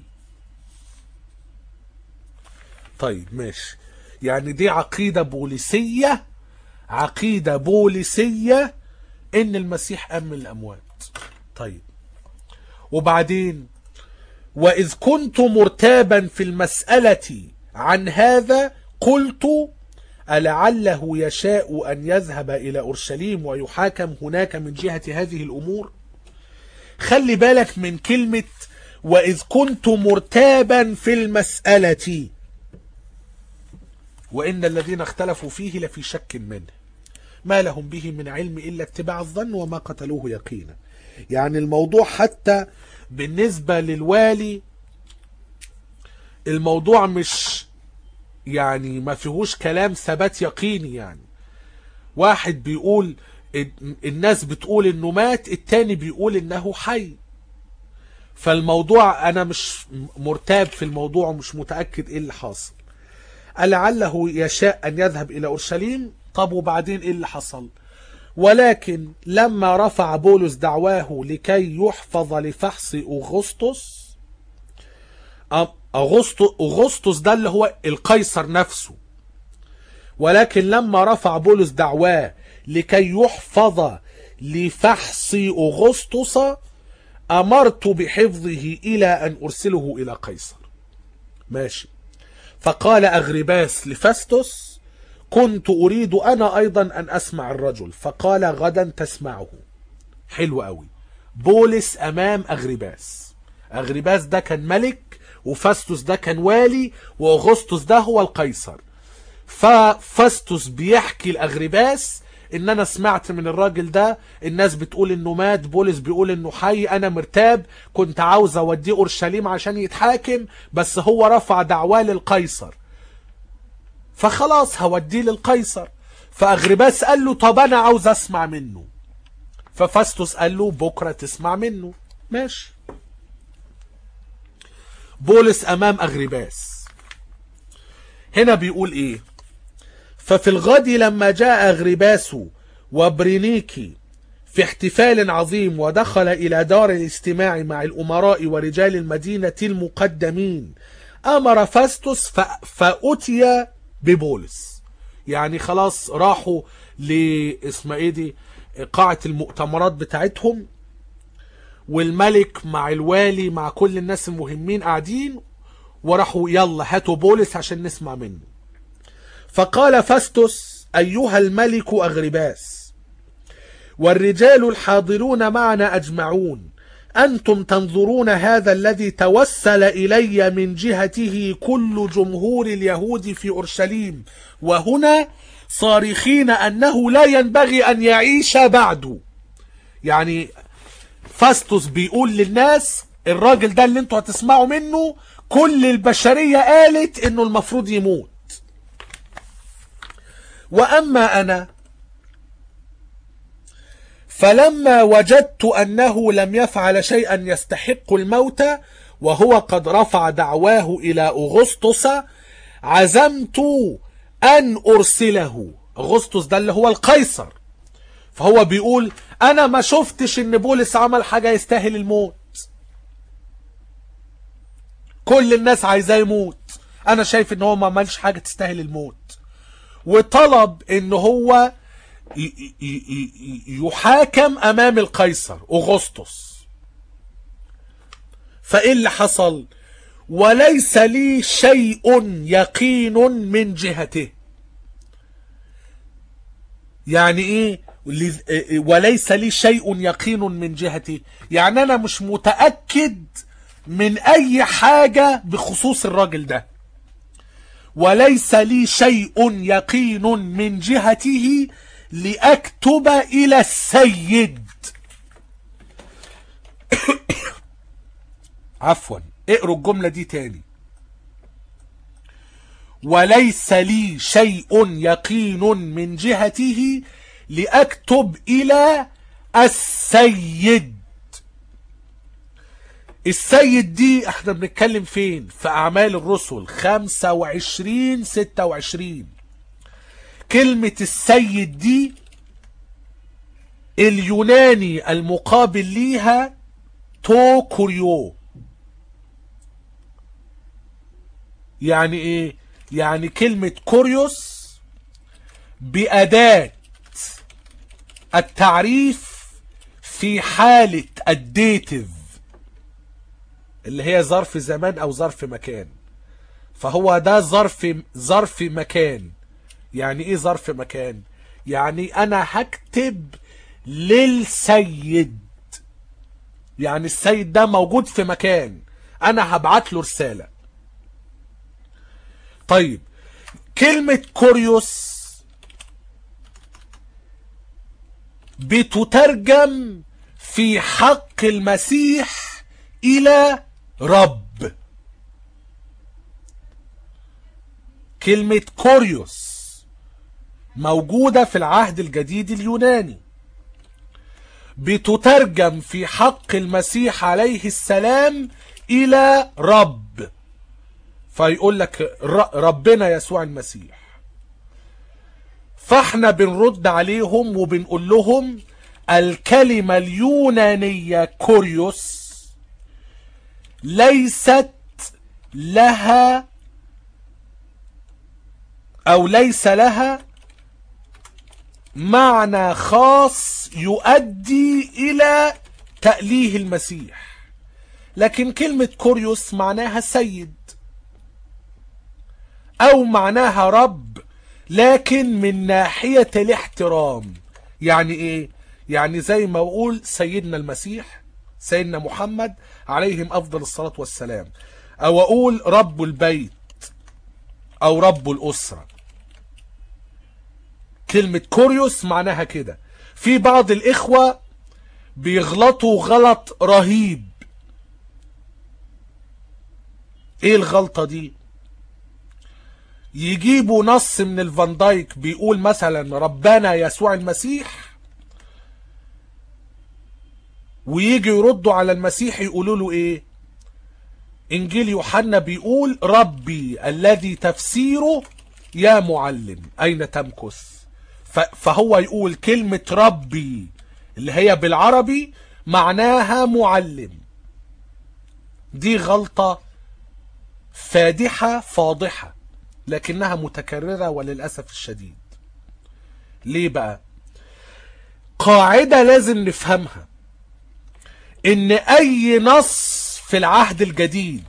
طيب ماشي يعني دي عقيدة بوليسية عقيدة بوليسية ان المسيح قام من الاموات طيب وبعدين واذ كنت مرتابا في المسألة عن هذا قلت ألعله يشاء أن يذهب إلى أورشليم ويحاكم هناك من جهة هذه الأمور خلي بالك من كلمة وإذ كنت مرتابا في المسألة وإن الذين اختلفوا فيه لفي شك منه ما لهم به من علم إلا اتباع الظن وما قتلوه يقينا يعني الموضوع حتى بالنسبة للوالي الموضوع مش يعني ما فيهوش كلام ثبات يقيني يعني واحد بيقول الناس بتقول انه مات التاني بيقول انه حي فالموضوع انا مش مرتاب في الموضوع ومش متأكد ايه اللي حاصل لعله يشاء ان يذهب الى اورشليم طب وبعدين ايه اللي حصل ولكن لما رفع بولس دعواه لكي يحفظ لفحص اغسطس أغسطس أغسطس ده اللي هو القيصر نفسه ولكن لما رفع بولس دعواه لكي يحفظ لفحص أغسطس أمرت بحفظه إلى أن أرسله إلى قيصر ماشي فقال أغرباس لفستس كنت أريد أنا أيضا أن أسمع الرجل فقال غدا تسمعه حلو قوي بولس أمام أغرباس أغرباس ده كان ملك وفاستوس ده كان والي واغسطس ده هو القيصر ففاستوس بيحكي لاغرباس ان انا سمعت من الراجل ده الناس بتقول انه مات بولس بيقول انه حي انا مرتاب كنت عاوز اوديه اورشليم عشان يتحاكم بس هو رفع دعواه للقيصر فخلاص هوديه للقيصر فاغرباس قال له طب انا عاوز اسمع منه ففاستوس قال له بكره تسمع منه ماشي بولس امام اغرباس هنا بيقول ايه ففي الغد لما جاء اغرباس وبرينيكي في احتفال عظيم ودخل الى دار الاستماع مع الامراء ورجال المدينة المقدمين امر فاستوس فاتي ببولس يعني خلاص راحوا لاسم ايه دي قاعة المؤتمرات بتاعتهم والملك مع الوالي مع كل الناس المهمين قاعدين وراحوا يلا هاتوا بولس عشان نسمع منه فقال فاستوس أيها الملك أغرباس والرجال الحاضرون معنا أجمعون أنتم تنظرون هذا الذي توسل إلي من جهته كل جمهور اليهود في أورشليم وهنا صارخين أنه لا ينبغي أن يعيش بعد يعني فاستوس بيقول للناس الراجل ده اللي انتوا هتسمعوا منه كل البشرية قالت انه المفروض يموت واما انا فلما وجدت انه لم يفعل شيئا يستحق الموت وهو قد رفع دعواه الى اغسطس عزمت ان ارسله اغسطس ده اللي هو القيصر فهو بيقول انا ما شفتش ان بولس عمل حاجة يستاهل الموت كل الناس عايزاه يموت انا شايف ان هو ما عملش حاجة تستاهل الموت وطلب ان هو يحاكم امام القيصر اغسطس فايه اللي حصل وليس لي شيء يقين من جهته يعني ايه وليس لي شيء يقين من جهتي يعني انا مش متأكد من اي حاجة بخصوص الراجل ده وليس لي شيء يقين من جهته لأكتب إلى السيد عفوا اقروا الجملة دي تاني وليس لي شيء يقين من جهته لأكتب إلى السيد السيد دي احنا بنتكلم فين في أعمال الرسل 25 26 كلمة السيد دي اليوناني المقابل ليها تو كوريو يعني ايه يعني كلمة كوريوس بأداة التعريف في حالة الديتيف اللي هي ظرف زمان او ظرف مكان فهو ده ظرف ظرف مكان يعني ايه ظرف مكان يعني انا هكتب للسيد يعني السيد ده موجود في مكان انا هبعت له رسالة طيب كلمة كوريوس بتترجم في حق المسيح الى رب كلمة كوريوس موجودة في العهد الجديد اليوناني بتترجم في حق المسيح عليه السلام الى رب فيقول لك ربنا يسوع المسيح فاحنا بنرد عليهم وبنقول لهم الكلمة اليونانية كوريوس ليست لها او ليس لها معنى خاص يؤدي الى تأليه المسيح لكن كلمة كوريوس معناها سيد او معناها رب لكن من ناحية الاحترام يعني ايه يعني زي ما اقول سيدنا المسيح سيدنا محمد عليهم افضل الصلاة والسلام او اقول رب البيت او رب الاسرة كلمة كوريوس معناها كده في بعض الاخوة بيغلطوا غلط رهيب ايه الغلطة دي يجيبوا نص من الفان دايك بيقول مثلا ربنا يسوع المسيح ويجي يردوا على المسيح يقولوا له ايه انجيل يوحنا بيقول ربي الذي تفسيره يا معلم اين تمكث فهو يقول كلمة ربي اللي هي بالعربي معناها معلم دي غلطة فادحة فاضحة لكنها متكررة وللأسف الشديد ليه بقى قاعدة لازم نفهمها ان اي نص في العهد الجديد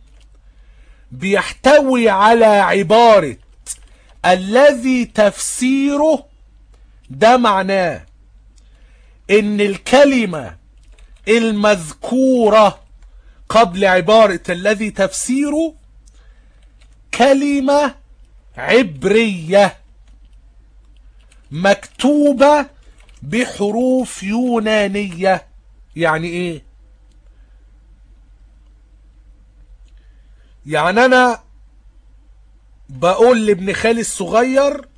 بيحتوي على عبارة الذي تفسيره ده معناه ان الكلمة المذكورة قبل عبارة الذي تفسيره كلمة عبرية مكتوبة بحروف يونانية يعني ايه يعني انا بقول لابن خالي الصغير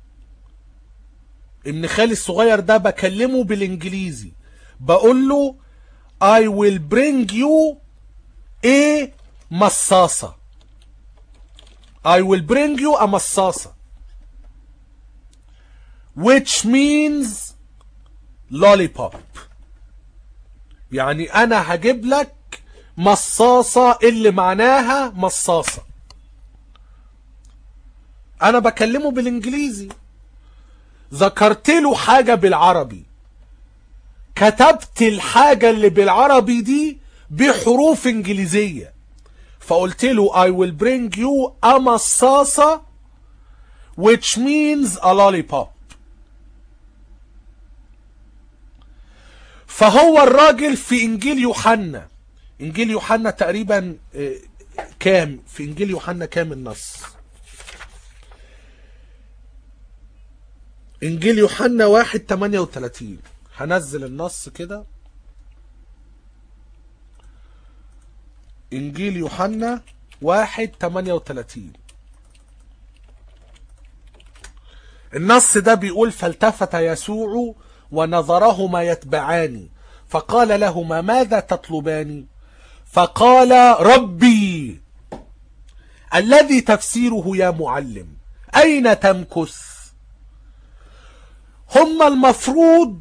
ابن خالي الصغير ده بكلمه بالانجليزي بقول له I will bring you a مصاصة I will bring you a مصاصة which means lollipop يعني انا هجيب لك مصاصة اللي معناها مصاصة انا بكلمه بالانجليزي ذكرت له حاجة بالعربي كتبت الحاجة اللي بالعربي دي بحروف انجليزية فقلت له I will bring you a مصاصة which means a lollipop فهو الراجل في انجيل يوحنا انجيل يوحنا تقريبا كام في انجيل يوحنا كام النص انجيل يوحنا واحد تمانية وتلاتين هنزل النص كده انجيل يوحنا واحد تمانية وتلاتين النص ده بيقول فالتفت يسوع ونظرهما يتبعان فقال لهما ماذا تطلبان فقال ربي الذي تفسيره يا معلم أين تمكث هم المفروض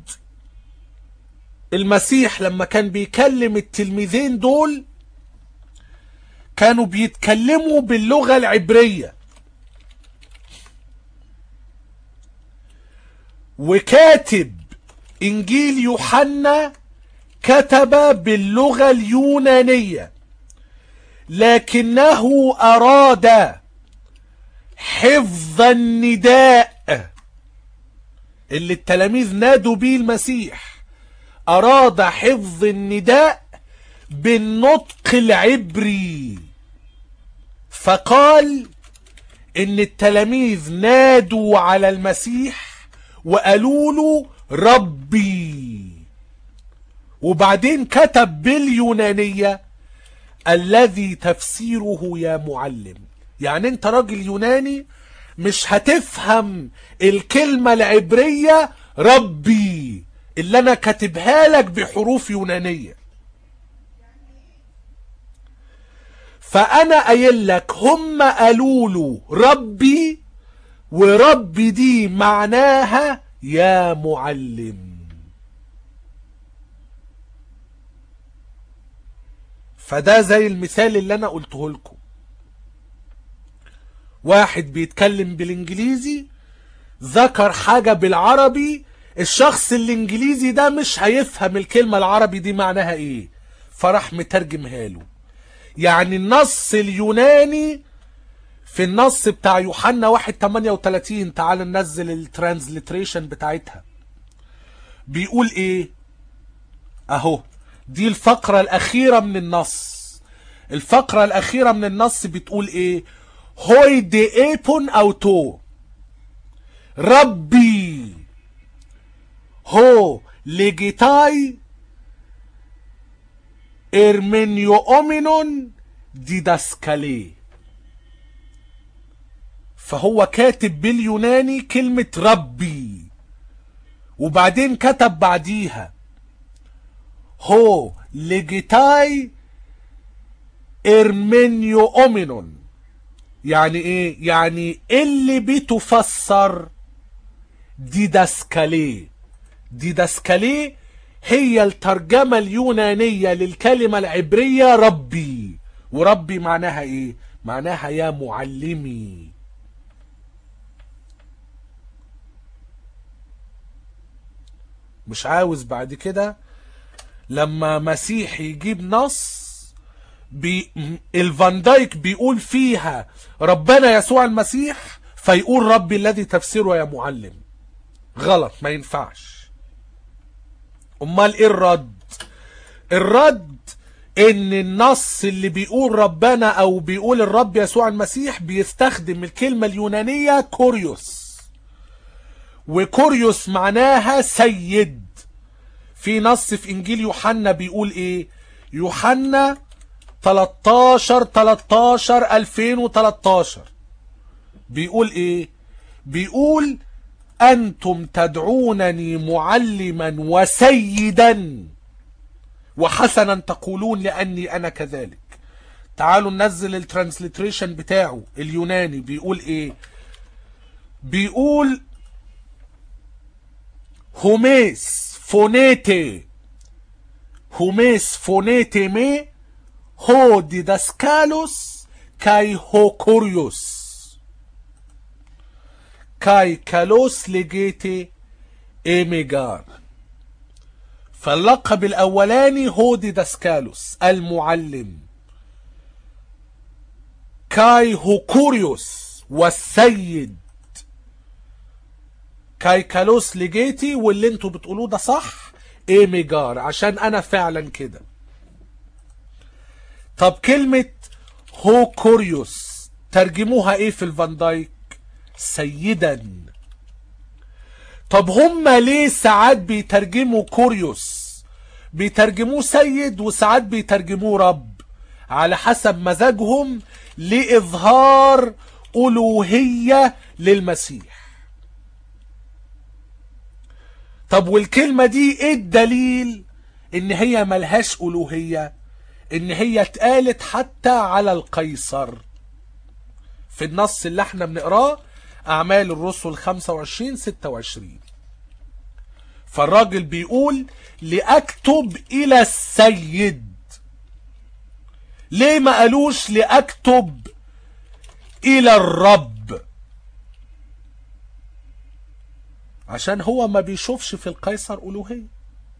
المسيح لما كان بيكلم التلميذين دول كانوا بيتكلموا باللغة العبرية وكاتب انجيل يوحنا كتب باللغة اليونانية لكنه اراد حفظ النداء اللي التلاميذ نادوا بيه المسيح اراد حفظ النداء بالنطق العبري فقال ان التلاميذ نادوا على المسيح وقالوا له ربي وبعدين كتب باليونانية الذي تفسيره يا معلم يعني انت راجل يوناني مش هتفهم الكلمة العبرية ربي اللي انا كاتبها لك بحروف يونانية فانا قايل لك هم قالوا له ربي وربي دي معناها يا معلم فده زي المثال اللي انا قلته لكم واحد بيتكلم بالانجليزي ذكر حاجة بالعربي الشخص الانجليزي ده مش هيفهم الكلمة العربي دي معناها ايه فراح مترجمها له يعني النص اليوناني في النص بتاع يوحنا 1 38 تعال ننزل الترانزليتريشن بتاعتها بيقول ايه اهو دي الفقرة الاخيرة من النص الفقرة الاخيرة من النص بتقول ايه هوي دي ايبون او تو ربي هو ليجيتاي ارمنيو اومينون ديداسكالي فهو كاتب باليوناني كلمة ربي وبعدين كتب بعديها هو ليجيتاي ارمنيو اومينون يعني ايه يعني اللي بتفسر ديداسكالي ديداسكالي هي الترجمة اليونانية للكلمة العبرية ربي وربي معناها ايه معناها يا معلمي مش عاوز بعد كده لما مسيح يجيب نص بي الفان دايك بيقول فيها ربنا يسوع المسيح فيقول ربي الذي تفسيره يا معلم غلط ما ينفعش امال ايه الرد الرد ان النص اللي بيقول ربنا او بيقول الرب يسوع المسيح بيستخدم الكلمة اليونانية كوريوس وكوريوس معناها سيد في نص في انجيل يوحنا بيقول ايه يوحنا 13 13 2013 بيقول ايه بيقول انتم تدعونني معلما وسيدا وحسنا تقولون لاني انا كذلك تعالوا ننزل الترانسليتريشن بتاعه اليوناني بيقول ايه بيقول هوميس فونيتي هوميس فونيتي مي هو ديداسكالوس كاي هو كوريوس كاي كالوس لجيتي ايميجار فاللقب الاولاني هو ديداسكالوس المعلم كاي هو كوريوس والسيد كاي كالوس لجيتي واللي انتوا بتقولوه ده صح ايميجار عشان انا فعلا كده طب كلمة هو كوريوس ترجموها ايه في الفان دايك سيدا طب هما ليه ساعات بيترجموا كوريوس بيترجموه سيد وساعات بيترجموه رب على حسب مزاجهم لإظهار ألوهية للمسيح طب والكلمة دي ايه الدليل ان هي ملهاش ألوهية ان هي اتقالت حتى على القيصر في النص اللي احنا بنقراه اعمال الرسل 25 26 فالراجل بيقول لاكتب الى السيد ليه ما قالوش لاكتب الى الرب عشان هو ما بيشوفش في القيصر الوهيه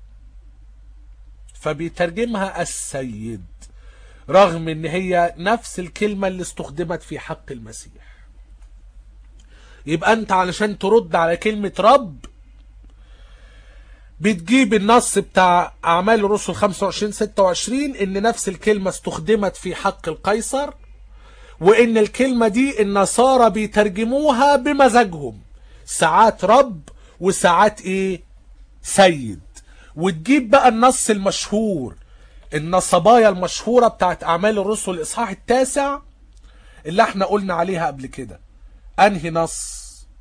فبيترجمها السيد رغم ان هي نفس الكلمة اللي استخدمت في حق المسيح يبقى انت علشان ترد على كلمة رب بتجيب النص بتاع اعمال الرسل 25 26 ان نفس الكلمة استخدمت في حق القيصر وان الكلمة دي النصارى بيترجموها بمزاجهم ساعات رب وساعات ايه سيد وتجيب بقى النص المشهور النصبايا المشهورة بتاعت أعمال الرسل الإصحاح التاسع اللي احنا قلنا عليها قبل كده أنهي نص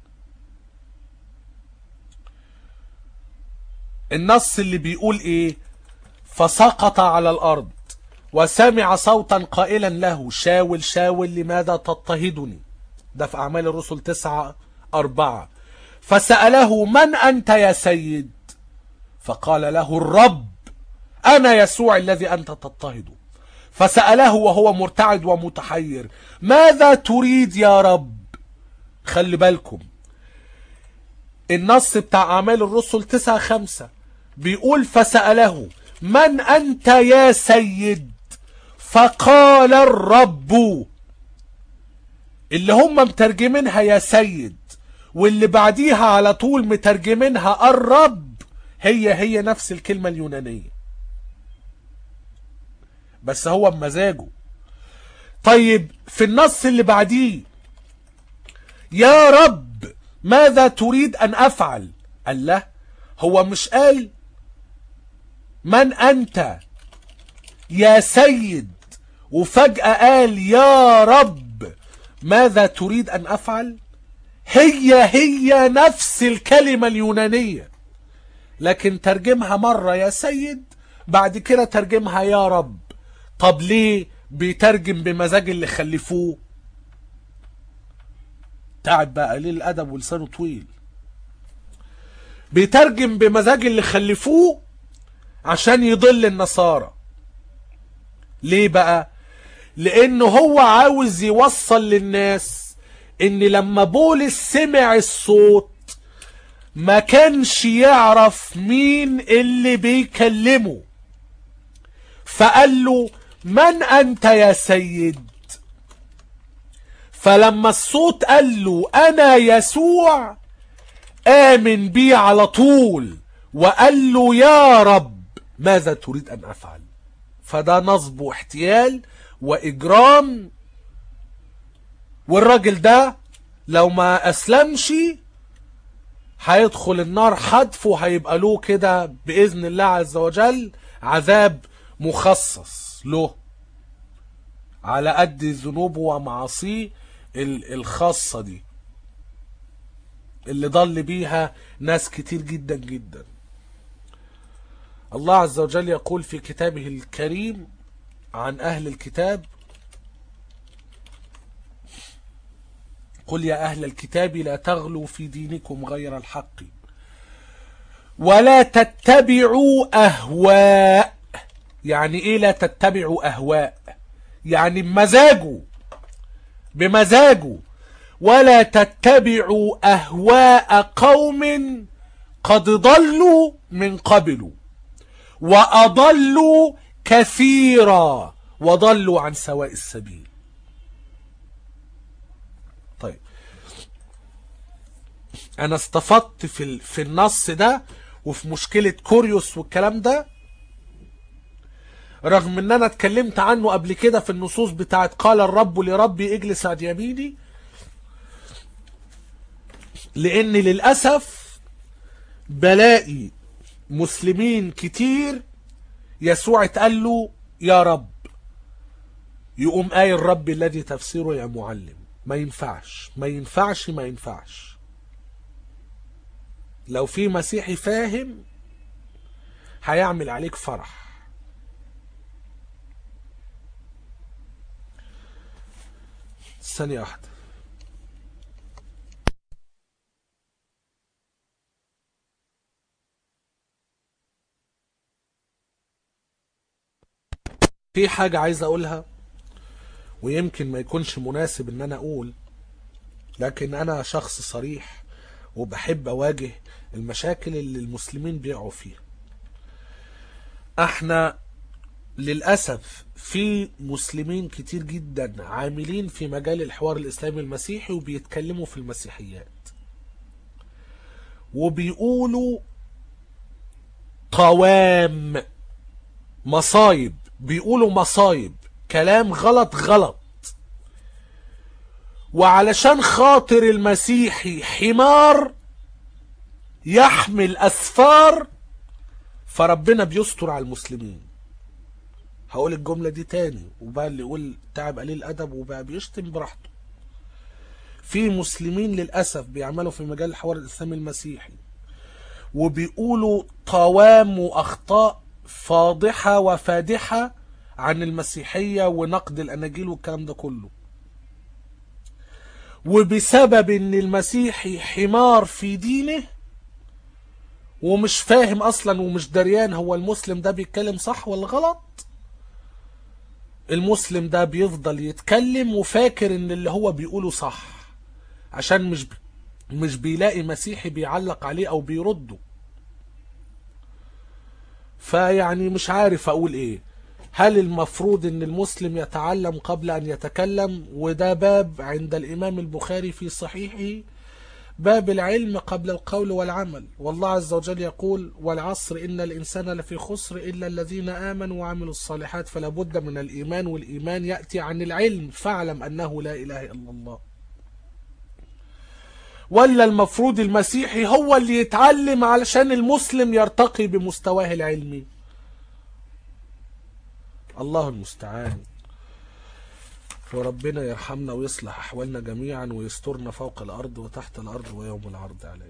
النص اللي بيقول ايه فسقط على الارض وسمع صوتا قائلا له شاول شاول لماذا تضطهدني ده في اعمال الرسل تسعة اربعة فسأله من انت يا سيد فقال له الرب انا يسوع الذي انت تضطهده فسأله وهو مرتعد ومتحير ماذا تريد يا رب خلي بالكم النص بتاع أعمال الرسل تسعة خمسة بيقول فسأله من أنت يا سيد فقال الرب اللي هم مترجمينها يا سيد واللي بعديها على طول مترجمينها الرب هي هي نفس الكلمة اليونانية بس هو بمزاجه طيب في النص اللي بعديه يا رب ماذا تريد أن أفعل قال له هو مش قال من أنت يا سيد وفجأة قال يا رب ماذا تريد أن أفعل هي هي نفس الكلمة اليونانية لكن ترجمها مرة يا سيد بعد كده ترجمها يا رب طب ليه بيترجم بمزاج اللي خلفوه تعب بقى قليل الادب ولسانه طويل بيترجم بمزاج اللي خلفوه عشان يضل النصارى ليه بقى لانه هو عاوز يوصل للناس ان لما بولس سمع الصوت ما كانش يعرف مين اللي بيكلمه فقال له من انت يا سيد فلما الصوت قال له انا يسوع امن بي على طول وقال له يا رب ماذا تريد ان افعل فده نصب واحتيال واجرام والراجل ده لو ما اسلمش هيدخل النار حتف وهيبقى له كده باذن الله عز وجل عذاب مخصص له على قد ذنوبه ومعاصيه الخاصة دي اللي ضل بيها ناس كتير جدا جدا الله عز وجل يقول في كتابه الكريم عن أهل الكتاب قل يا أهل الكتاب لا تغلوا في دينكم غير الحق ولا تتبعوا أهواء يعني إيه لا تتبعوا أهواء يعني بمزاجه بمزاجه ولا تتبعوا أهواء قوم قد ضلوا من قبل وأضلوا كثيرا وضلوا عن سواء السبيل طيب أنا استفدت في, في النص ده وفي مشكلة كوريوس والكلام ده رغم ان انا اتكلمت عنه قبل كده في النصوص بتاعت قال الرب لربي اجلس عن يميني لان للأسف بلاقي مسلمين كتير يسوع اتقال له يا رب يقوم آي الرب الذي تفسيره يا معلم ما ينفعش ما ينفعش ما ينفعش لو في مسيحي فاهم هيعمل عليك فرح ثانية واحدة في حاجة عايز أقولها ويمكن ما يكونش مناسب إن أنا أقول لكن أنا شخص صريح وبحب أواجه المشاكل اللي المسلمين بيقعوا فيها احنا للأسف في مسلمين كتير جدا عاملين في مجال الحوار الإسلامي المسيحي وبيتكلموا في المسيحيات وبيقولوا قوام مصايب بيقولوا مصايب كلام غلط غلط وعلشان خاطر المسيحي حمار يحمل أسفار فربنا بيستر على المسلمين هقول الجملة دي تاني وبقى اللي يقول تعب قليل أدب وبقى بيشتم براحته في مسلمين للأسف بيعملوا في مجال الحوار الإسلامي المسيحي وبيقولوا طوام وأخطاء فاضحة وفادحة عن المسيحية ونقد الأناجيل والكلام ده كله وبسبب ان المسيحي حمار في دينه ومش فاهم اصلا ومش دريان هو المسلم ده بيتكلم صح ولا غلط المسلم ده بيفضل يتكلم وفاكر ان اللي هو بيقوله صح عشان مش مش بيلاقي مسيحي بيعلق عليه او بيرده فيعني مش عارف اقول ايه هل المفروض ان المسلم يتعلم قبل ان يتكلم وده باب عند الامام البخاري في صحيحه باب العلم قبل القول والعمل والله عز وجل يقول والعصر إن الإنسان لفي خسر إلا الذين آمنوا وعملوا الصالحات فلا بد من الإيمان والإيمان يأتي عن العلم فاعلم أنه لا إله إلا الله ولا المفروض المسيحي هو اللي يتعلم علشان المسلم يرتقي بمستواه العلمي الله المستعان وربنا يرحمنا ويصلح أحوالنا جميعا ويسترنا فوق الأرض وتحت الأرض ويوم العرض عليه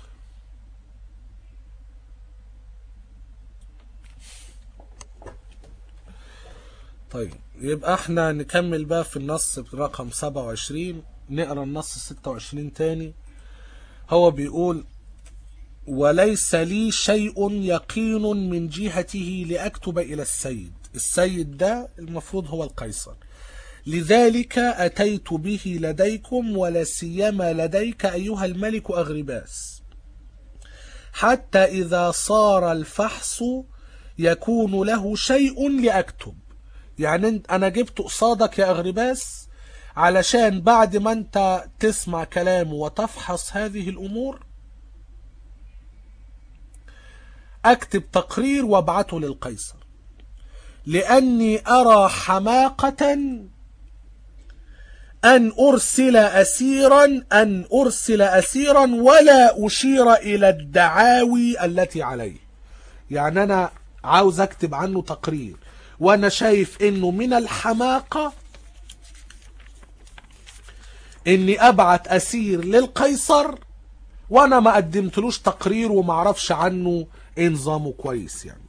طيب يبقى احنا نكمل بقى في النص رقم 27 نقرا النص 26 تاني هو بيقول وليس لي شيء يقين من جهته لأكتب إلى السيد السيد ده المفروض هو القيصر لذلك أتيت به لديكم ولا سيما لديك أيها الملك أغرباس حتى إذا صار الفحص يكون له شيء لأكتب يعني أنا جبت قصادك يا أغرباس علشان بعد ما أنت تسمع كلامه وتفحص هذه الأمور أكتب تقرير وابعته للقيصر لأني أرى حماقة أن أرسل أسيرا أن أرسل أسيرا ولا أشير إلى الدعاوي التي عليه يعني أنا عاوز أكتب عنه تقرير وأنا شايف إنه من الحماقة إني أبعت أسير للقيصر وأنا ما قدمتلوش تقرير وما أعرفش عنه إيه نظامه كويس يعني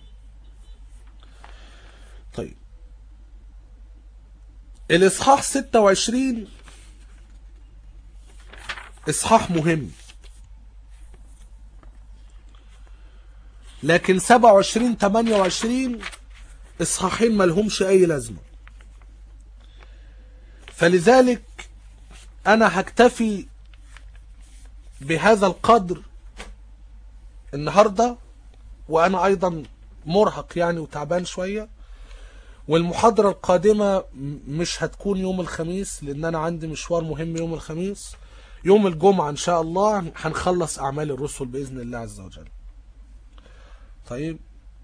طيب الإصحاح 26 إصحاح مهم لكن 27 28 إصحاحين ملهمش أي لازمة فلذلك أنا هكتفي بهذا القدر النهاردة وأنا أيضا مرهق يعني وتعبان شوية والمحاضرة القادمة مش هتكون يوم الخميس لأن أنا عندي مشوار مهم يوم الخميس يوم الجمعة إن شاء الله هنخلص أعمال الرسل بإذن الله عز وجل طيب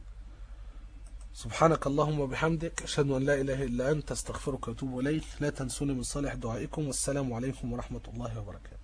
سبحانك اللهم وبحمدك أشهد أن لا إله إلا أنت استغفرك وأتوب إليك لا تنسوني من صالح دعائكم والسلام عليكم ورحمة الله وبركاته